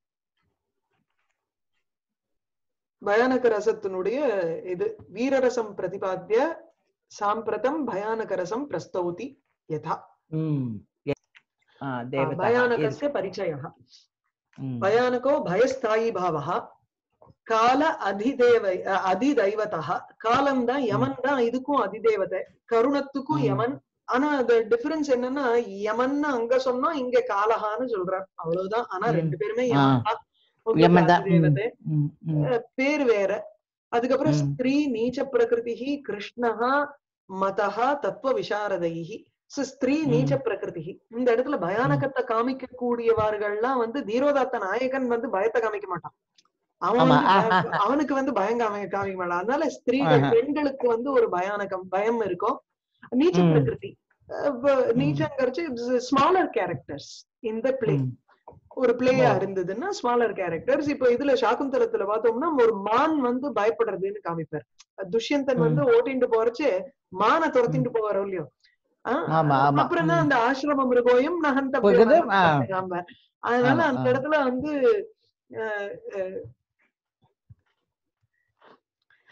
பயானக ரசத்தினுடைய இது வீரரசம் பிரதிபாத்திய சாம்பிரதம் பயானக ரசம் பிரஸ்தௌதி யதா ம். ஆ, தேவதா भयानकस्य परिचयः ம். भयानको भयस्थायी भावः கால அதிதேவ அஹ் அதிதைவதः காலம் தான் யமன் தான் இதுக்கும் அதிதேவதை கருணத்துக்கும் ம். யமன் ஆனா அது டிஃபரன்ஸ் என்னன்னா யமன் அங்க சொன்னா இங்க காலஹான்னு சொல்றார் அவ்வளவுதான் ஆனா ம். ரெண்டு பேருமே ஆ. யமன் தான். உங்களுக்கு யமன் தான். ம். அதிதேவதை. ம், ம். அஹ் பேர் வேற அதுக்கப்புறம் ம். ஸ்திரீ நீச்ச பிரகிருதி கிருஷ்ணஹா மதஹா தத்துவ விசாரதைஹி So, ஸ்திரீ ம். நீச்ச பிரகிருதி இந்த இடத்துல பயானகத்தை காமிக்க கூடியவர்கள்லாம் வந்து தீரோதாத்த நாயகன் வந்து பயத்தை காமிக்க மாட்டான் அவன் ஆமா. வந்து பய- அவனுக்கு வந்து பயம் காமி- காமிக்க மாட்டான் அதனால ஸ்திரீகள் ஆஹா. பெண்களுக்கு வந்து ஒரு பயானகம் பயம் இருக்கும் நீச்ச ம். பிரகிருதி நீச்சங்கிறச்சு ஸ்மாலர் கேரக்டர்ஸ் இந்த பிளே ம். ஒரு பிளேயா ஓ. இருந்ததுன்னா ஸ்மாலர் கேரக்டர்ஸ் இப்ப இதுல சாகுந்தலத்துல பார்த்தோம்னா ஒரு மான் வந்து பயப்படுறதுன்னு காமிப்பார் துஷ்யந்தன் வந்து ஓட்டிட்டு போறச்சு மானை துரத்திட்டு போவாரோ இல்லையோ ஆ, ஆமா, ஆமா. அப்புறம் தான் ம். அந்த ஆசிரம மிருகோயம் நகந்த போகுது, ஆ. காமிப்பார். அதனால ஆமா, அந்த ஆ. இடத்துல வந்து அஹ், அஹ்,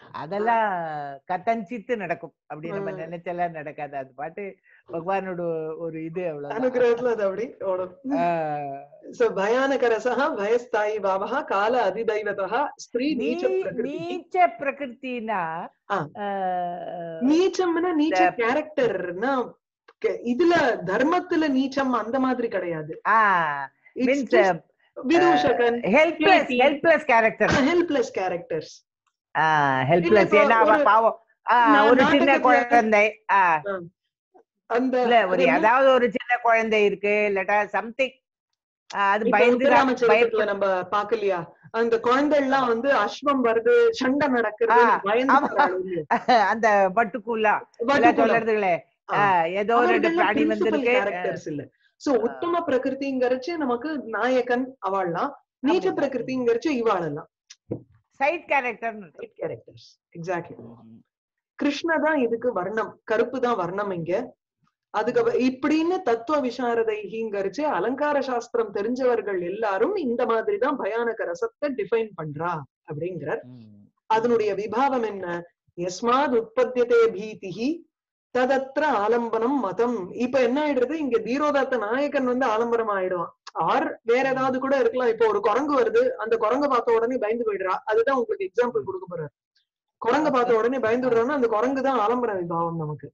அதெல்லாம் கத்தஞ்சித்து நடக்கும் அப்படி நம்ம ம். நினைச்செல்லாம் நடக்காது அது பாட்டு பகவானோட ஒரு இது அவ்வளவுதான் அனுகிரகத்துல அது அப்படி ஓடும் ஆஹ் சோ பயானக ரசः பயஸ்தாயி பாவः கால அதிதைவதः ஸ்திரீ நீச்ச நீ- பிரகிருதி நீச்ச பிரகிருத்தினா ஆ. ஆஹ், நீச்சம்னா நீச்ச இந்த- கேரக்டர்னா இதுல தர்மத்துல நீச்சம் அந்த மாதிரி கிடையாது ஆ It's மீன்ஸ் just விதூஷகன் helpless Guilty. Helpless character helpless characters helpless இப்போ ஏன்னா அவ ஒரு- பாவம் ஆ, நான் ஒரு சின்ன நாடகத்துல- குழந்தை ஆ, அந்த இல்ல ஒரு அது என்ன? ஏதாவது ஒரு சின்ன குழந்தை இருக்கு இல்லாட்டா சம்திங் அது இப்ப பயந்து ருத்ராமச்சரித்திரத்துல நம்ம பாக்கலையா அந்த குழந்தை எல்லாம் வந்து அஸ்வம் வருது சண்டை நடக்கிறது ஆ, பயந்து ஆமா. போறாள் இல்லையா? அந்த பட்டுக்குள்ளா எல்லாம் வட்டுக்குள்ள. சொல்றதுங்களே ஆ. ஆ, ஏதோ ரெண்டு அவர்கள்லாம் பிராணி principal வந்திருக்கு characters இல்ல சோ உத்தம பிரகிருதிங்கிறச்சு நமக்கு நாயகன் அவள்லாம் நீச்ச அப்படிதான். பிரகிருதிங்கிறச்சு இவாளெல்லாம் சைட் கேரக்டர் கேரக்டர்ஸ் எக்ஸாக்ட்லி கிருஷ்ண தான் இதுக்கு வர்ணம் கருப்பு தான் வர்ணம் இங்க அதுக்கு இப்படின்னு தத்துவ விசாரதைங்கிறச்சு அலங்கார சாஸ்திரம் தெரிஞ்சவர்கள் எல்லாரும் இந்த மாதிரிதான் பயானக ரசத்தை டிஃபைன் பண்றா அப்படிங்கிறார் அதனுடைய விபாவம் என்ன எஸ்மாத் உற்பத்தியதே பீதிஹி ததத்திர ஆலம்பனம் மதம் இப்ப என்ன ஆயிடுறது இங்க தீரோதாத்த நாயகன் வந்து ஆலம்பனம் ஆயிடுவான் ஆர் வேற ஏதாவது கூட இருக்கலாம் இப்போ ஒரு குரங்கு வருது அந்த குரங்கு பார்த்த உடனே பயந்து போயிடுறா அதுதான் உங்களுக்கு எக்ஸாம்பிள் கொடுக்க போறாரு குரங்கு பார்த்த உடனே பயந்து விடுறான்னா அந்த குரங்கு தான் ஆலம்பன விபாவம் நமக்கு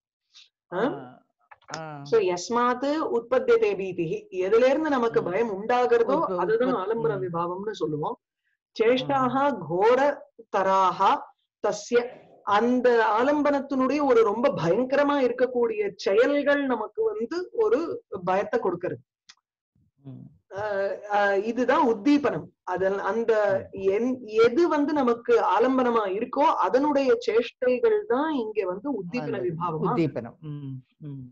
சோ எஸ்மாத் உற்பத்தியதே பீதிஹி எதுல இருந்து நமக்கு ம். பயம் உண்டாகிறதோ உற்ப- அதுதான் உற்பத்- ஆலம்பன ம். விபாவம்னு சொல்லுவோம் சேஷ்டாக கோர தராக தஸ்ய அந்த ஆலம்பனத்தினுடைய ஒரு ரொம்ப பயங்கரமா இருக்கக்கூடிய செயல்கள் நமக்கு வந்து ஒரு பயத்தை கொடுக்கிறது ஆஹ் ஆஹ் இதுதான் உத்தீபனம் அதில் அந்த என்- எது வந்து நமக்கு ஆலம்பனமா இருக்கோ அதனுடைய சேஷ்டைகள் தான் இங்க வந்து உத்தீபன அந்த விபாவமா உத்தீபனம் ம், ம்.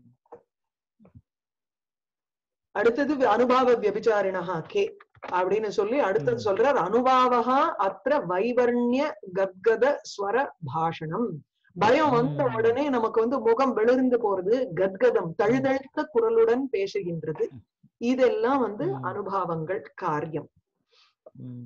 அடுத்தது அனுபாவ வியபிச்சாரிணஹா கே அப்படின்னு சொல்லி அடுத்தது ம். சொல்றார் அனுபாவகா அத்திர வைவர்ணிய கத்கத ஸ்வர பாஷணம் பயம் வந்த ம். உடனே நமக்கு வந்து முகம் வெளிர்ந்து போறது கத்கதம் தழுதழுத்த குரலுடன் பேசுகின்றது இதெல்லாம் வந்து ம். அனுபாவங்கள் காரியம் ம்.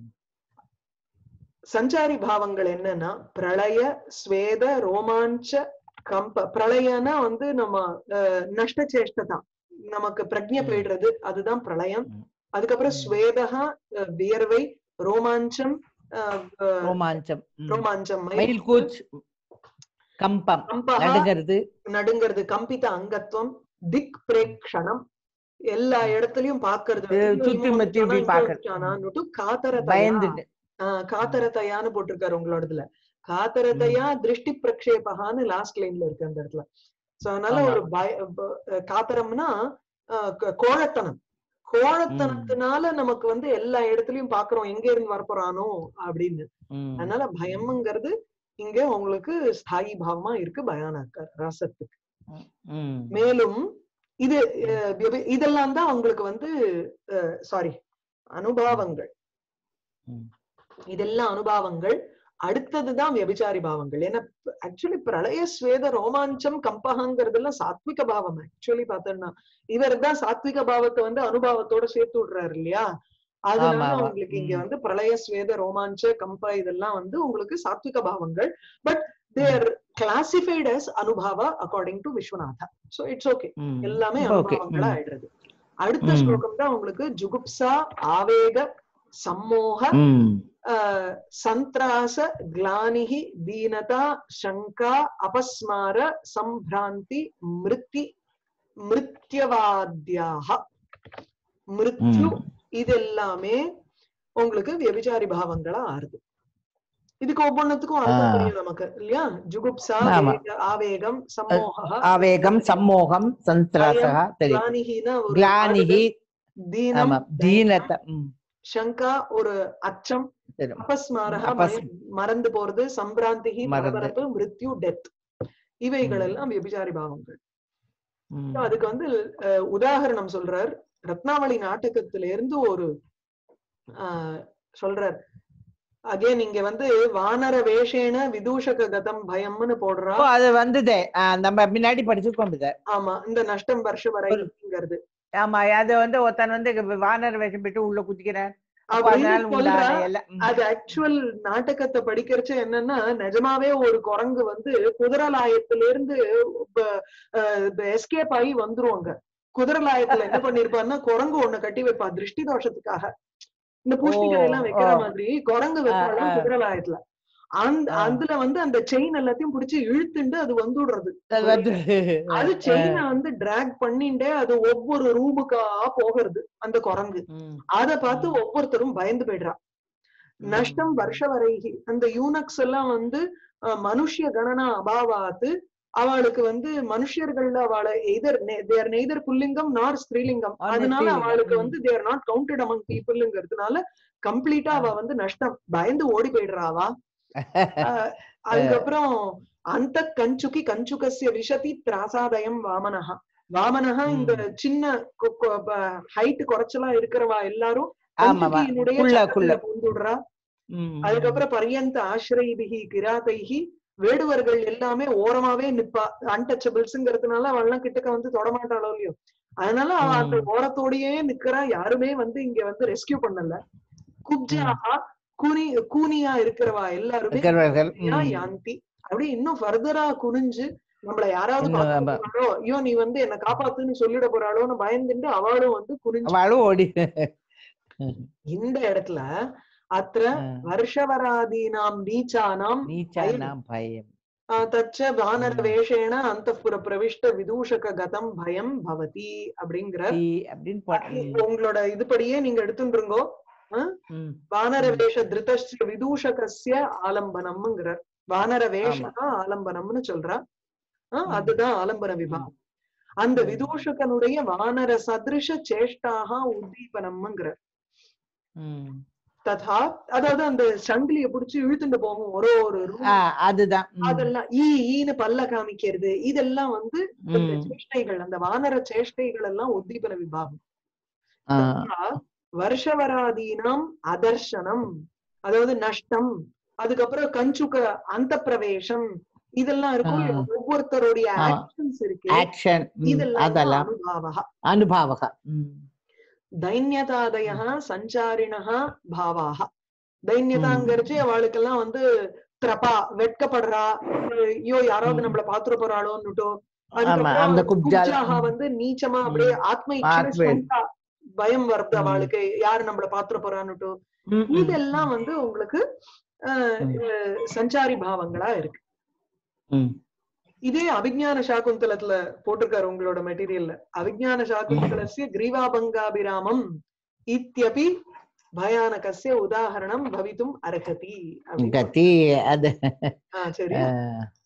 சஞ்சாரி பாவங்கள் என்னன்னா பிரளய ஸ்வேத ரோமாஞ்ச கம்ப பிரளயனா வந்து நம்ம அஹ், நஷ்ட சேஷ்டதான் நமக்கு பிரஜை ம். போயிடுறது அதுதான் பிரளயம் ம். அதுக்கப்புறம் ம். ஸ்வேதகா அஹ், வியர்வை ரோமாஞ்சம் அஹ், அஹ், ரோமாஞ்சம் ம். ரோமாஞ்சம் மயில் கூச் கம்பம் கம்பகா நடுங்கிறது நடுங்கிறது கம்பித அங்கத்துவம் திக் பிரேக்ஷணம் எல்லா இடத்துலயும் பாக்குறது இது சுத்தி முத்தி இப்படி பாக்குறது. பாக்குறது காத்தரதயா பயந்துட்டு ஆஹ் காத்தரத்தையான்னு போட்டிருக்காரு உங்களோடதுல காத்தரத்தையா திருஷ்டி பிரக்ஷேபகான்னு லாஸ்ட் லைன்ல இருக்கு அந்த இடத்துல சோ அதனால ஆமா. ஒரு பய ப- அஹ் காத்தரம்னா ஆஹ் கோ- கோழத்தனம் கோழத்தனத்தினால நமக்கு வந்து எல்லா இடத்துலயும் பாக்குறோம் எங்க இருந்து வரப்போறானோ அப்படின்னு ம். அதனால பயம்ங்கிறது இங்க உங்களுக்கு ஸ்தாயி பாவமா இருக்கு பயானக்க ரசத்துக்கு ம். மேலும் இது அஹ், விப- இதெல்லாம் தான் உங்களுக்கு வந்து சாரி அனுபாவங்கள் ம். இதெல்லாம் அனுபாவங்கள் அடுத்ததுதான் வியபிச்சாரி பாவங்கள் ஏன்னா ஆக்சுவலி பிரளய ஸ்வேத ரோமாஞ்சம் கம்பகங்கிறதெல்லாம் சாத்விக பாவம் ஆக்சுவலி பார்த்தோம்னா இவர் தான் சாத்விக பாவத்தை வந்து அனுபாவத்தோட சேர்த்து விடுறாரு இல்லையா அதனால ஆமா, ஆமா. உங்களுக்கு இங்க ம். வந்து பிரளய ஸ்வேத ரோமாஞ்ச கம்ப இதெல்லாம் வந்து உங்களுக்கு சாத்விக பாவங்கள் but they are classified as அனுபாவா according to Vishwanatha so it's okay hmm. எல்லாமே இப்ப okay. அனுபவங்களா ம். ஆயிடுறது அடுத்த ம். ஸ்லோகம் தான் உங்களுக்கு ஜுகுப்சா ஆவேக சம்மோக ம். ஆஹ், சந்திராச கிளானிஹி தீனதா சங்கா அபஸ்மார சம்பிராந்தி மிருத்தி மிருத்யவாத்யாக மிருத்யு ம். இது எல்லாமே உங்களுக்கு வியபிச்சாரி பாவங்களா ஆறுது இதுக்கு ஒவ்வொன்றுத்துக்கும் அர்த்தம் ஆ. தெரியும் நமக்கு இல்லையா ஜுகுப்சா ஆமா. வேக- ஆவேகம் சம்மோக ஆவேகம் சம்மோகம் சந்திராசகா தெரியும் கிளானிஹினா ஒரு கிளானிகி தீனம் ஆமா தீனத்த ம். சங்கா ஒரு அச்சம் தெரியும் அபஸ்மாரக அபஸ்- மய- மறந்து போறது சம்பிராந்திகி மறந்து. பரபரப்பு மிருத்யு டெத் இவைகள் ம். எல்லாம் விபிச்சாரி பாவங்கள் ம். So அதுக்கு வந்து அஹ், உதாகரணம் சொல்றார் ரத்னாவளி நாடகத்தில இருந்து ஒரு ஆஹ், சொல்றார் அகைன் இங்க வந்து வானர வேஷேன விதூஷக கதம் பயம்னு போடுறா ஓ, அது வந்ததே ஆ, நம்ம முன்னாடி படிச்சிருக்கோம் இத ஆமா இந்த நஷ்டம் வருஷ வரைங்கிறது ஆமா அது வந்து ஒருத்தன் வந்து வானர் வேஷம் போட்டு உள்ள குதிக்கிறான் அப்ப அப்படின்னு அதனால சொல்றா உண்டான எல்லாம் ம். அது ஆக்சுவல் நாடகத்தை படிக்கிறச்ச என்னன்னா நிஜமாவே ஒரு குரங்கு வந்து குதிரலாயத்துல இருந்து எஸ்கேப் ஆகி வந்துருவாங்க குதிரலாயத்துல என்ன பண்ணிருப்பான்னா குரங்கு ஒண்ணு கட்டி வைப்பா திருஷ்டி தோஷத்துக்காக இந்த பூஷ்டிகை எல்லாம் ஓ, வைக்கிற ஓ. மாதிரி குரங்கு வைப்பாளாம் ஆ. குதிரலாயத்துல அந்த ஆ. அதுல வந்து அந்த செயின் எல்லாத்தையும் புடிச்சு இழுத்துண்டு அது வந்துடுறது அது வந்து அது செயினை வந்து டிராக் பண்ணிண்டே அது ஒவ்வொரு ரூமுக்கா போகிறது அந்த குரங்கு ம். அத பார்த்து ஒவ்வொருத்தரும் பயந்து போயிடுறா நஷ்டம் வருஷ வரைகி அந்த யூனக்ஸ் எல்லாம் வந்து அஹ், மனுஷ்ய கணனா அபாவாத்து அவளுக்கு வந்து மனுஷர்கள்ல அவளை எதர் தேர் நெய்தர் புல்லிங்கம் நார் ஸ்திரீலிங்கம் Or அதனால ஸ்திரீலிங்கம். அவளுக்கு ம். வந்து தேர் நாட் கவுண்டட் அமங் பீப்புள்ங்கிறதுனால கம்ப்ளீட்டா அவ வந்து நஷ்டம் பயந்து ஓடி போயிடுறாவா அஹ், அதுக்கப்புறம் அந்த கஞ்சுகி கஞ்சுகசிய விஷதி திராசாதயம் வாமனஹா வாமனஹா இந்த சின்ன ஹைட் குறைச்சலா இருக்கிறவா எல்லாரும் ஆமாவா கஞ்சுகியினுடைய குள்ள சட்டத்துல குள்ள பூந்துடுறா ம். அதுக்கப்புறம் பரியந்த ஆசிரயிபிகி கிராதைகி வேடுவர்கள் எல்லாமே ஓரமாவே நிப்பா அன்டச்சபிள்ஸ்ங்கிறதுனால அவள்லாம் கிட்டக்க வந்து தொடமாட்டாளோ இல்லையோ அதனால அவ அந்த ம். ஓரத்தோடயே நிக்கிறா யாருமே வந்து இங்க வந்து ரெஸ்கியூ பண்ணல குப்ஜாஹா கூனி கூனியா இருக்கிறவா எல்லாருமே இருக்கிறவர்கள் யா ம். யாந்தி அப்படி இன்னும் ஃபர்தரா குனிஞ்சு நம்மள யாராவது இன்னும் காப்பாத்த ஆமா. போறாளோ ஐயோ நீ வந்து என்ன காப்பாத்துன்னு சொல்லிட போறாளோன்னு பயந்துட்டு அவளும் வந்து குனிஞ்சு அவளும் ஓடி இந்த இடத்துல அத்திர வருஷவராதீனாம் நீச்சானாம் நீச்சானாம் பயம் ஆ, தச்ச வானர ம். வேஷேன அந்தப்புற பிரவிஷ்ட விதூஷக கதம் பயம் பவதி அப்படிங்கிற தீ அப்படின்னு போட்ட- ம். உங்களோட இதுபடியே நீங்க எடுத்துருங்கோ ம். வானர ம். வேஷ திருதஸ்ய விதூஷகஸ்ய ஆலம்பனம்ங்கிறார் வானர வேஷனா ஆலம்பனம்னு சொல்றா ஆ, ம். அதுதான் ஆலம்பன விபாகம் அந்த ம். விதூஷகனுடைய வானர சதிருஷ சேஷ்டாக உத்தீபனம்ங்கிறார் ம். ததா அதாவது அந்த சங்கிலிய புடிச்சு இழுத்துட்டு போகும் ஒரு ஒரு room. ஆ, அதுதான் ம். அதெல்லாம் ஈ ஈன்னு பல்ல காமிக்கிறது இதெல்லாம் வந்து இந்த ம். சேஷ்டைகள் அந்த வானர சேஷ்டைகள் எல்லாம் உத்தீபன விபாகம் ஆ. ததா வருஷவராதீனாம் அதர்ஷனம் அதாவது நஷ்டம் அதுக்கப்புறம் கஞ்சுக அந்த பிரவேசம் இதெல்லாம் இருக்கும் ஆ. ஒவ்வொருத்தருடைய ஆ. ஆக்ஷன்ஸ் இருக்கு ஆக்ஷன் ம், இதெல்லாம் அதெல்லாம் அனுபாவா அனுபாவக ம். தைன்யதாதய சஞ்சாரிண பாவாக தைன்யதாங்கிறச்சு அவளுக்கெல்லாம் வந்து திரப்பா வெட்கப்படுறா ஐயோ யாராவது ம். நம்மள பாத்துட போறாளோன்னுட்டோ ஆமா அந்த குப்ஜா குப்ஜாக வந்து நீச்சமா அப்படியே ஆத்ம இச்சை ஆத்ம- சொந்தா பயம் வருது ம். அவளுக்கு யாரு நம்மள பாத்துட போறான்னுட்டோ ம், ம். இதெல்லாம் வந்து உங்களுக்கு அஹ், ம். அஹ், சஞ்சாரி பாவங்களா இருக்கு ம். இதே அவிஞான சாகுந்தலத்துல போட்டிருக்காரு உங்களோட மெட்டீரியல்ல அவிஞான சாகுந்தலசிய கிரீவாபங்காபிராமம் இத்யபி பயானகசிய உதாகரணம் பவித்தும் அர்ஹதி அப்படின்னு கத்தி அது ஆ, சரி ஆ,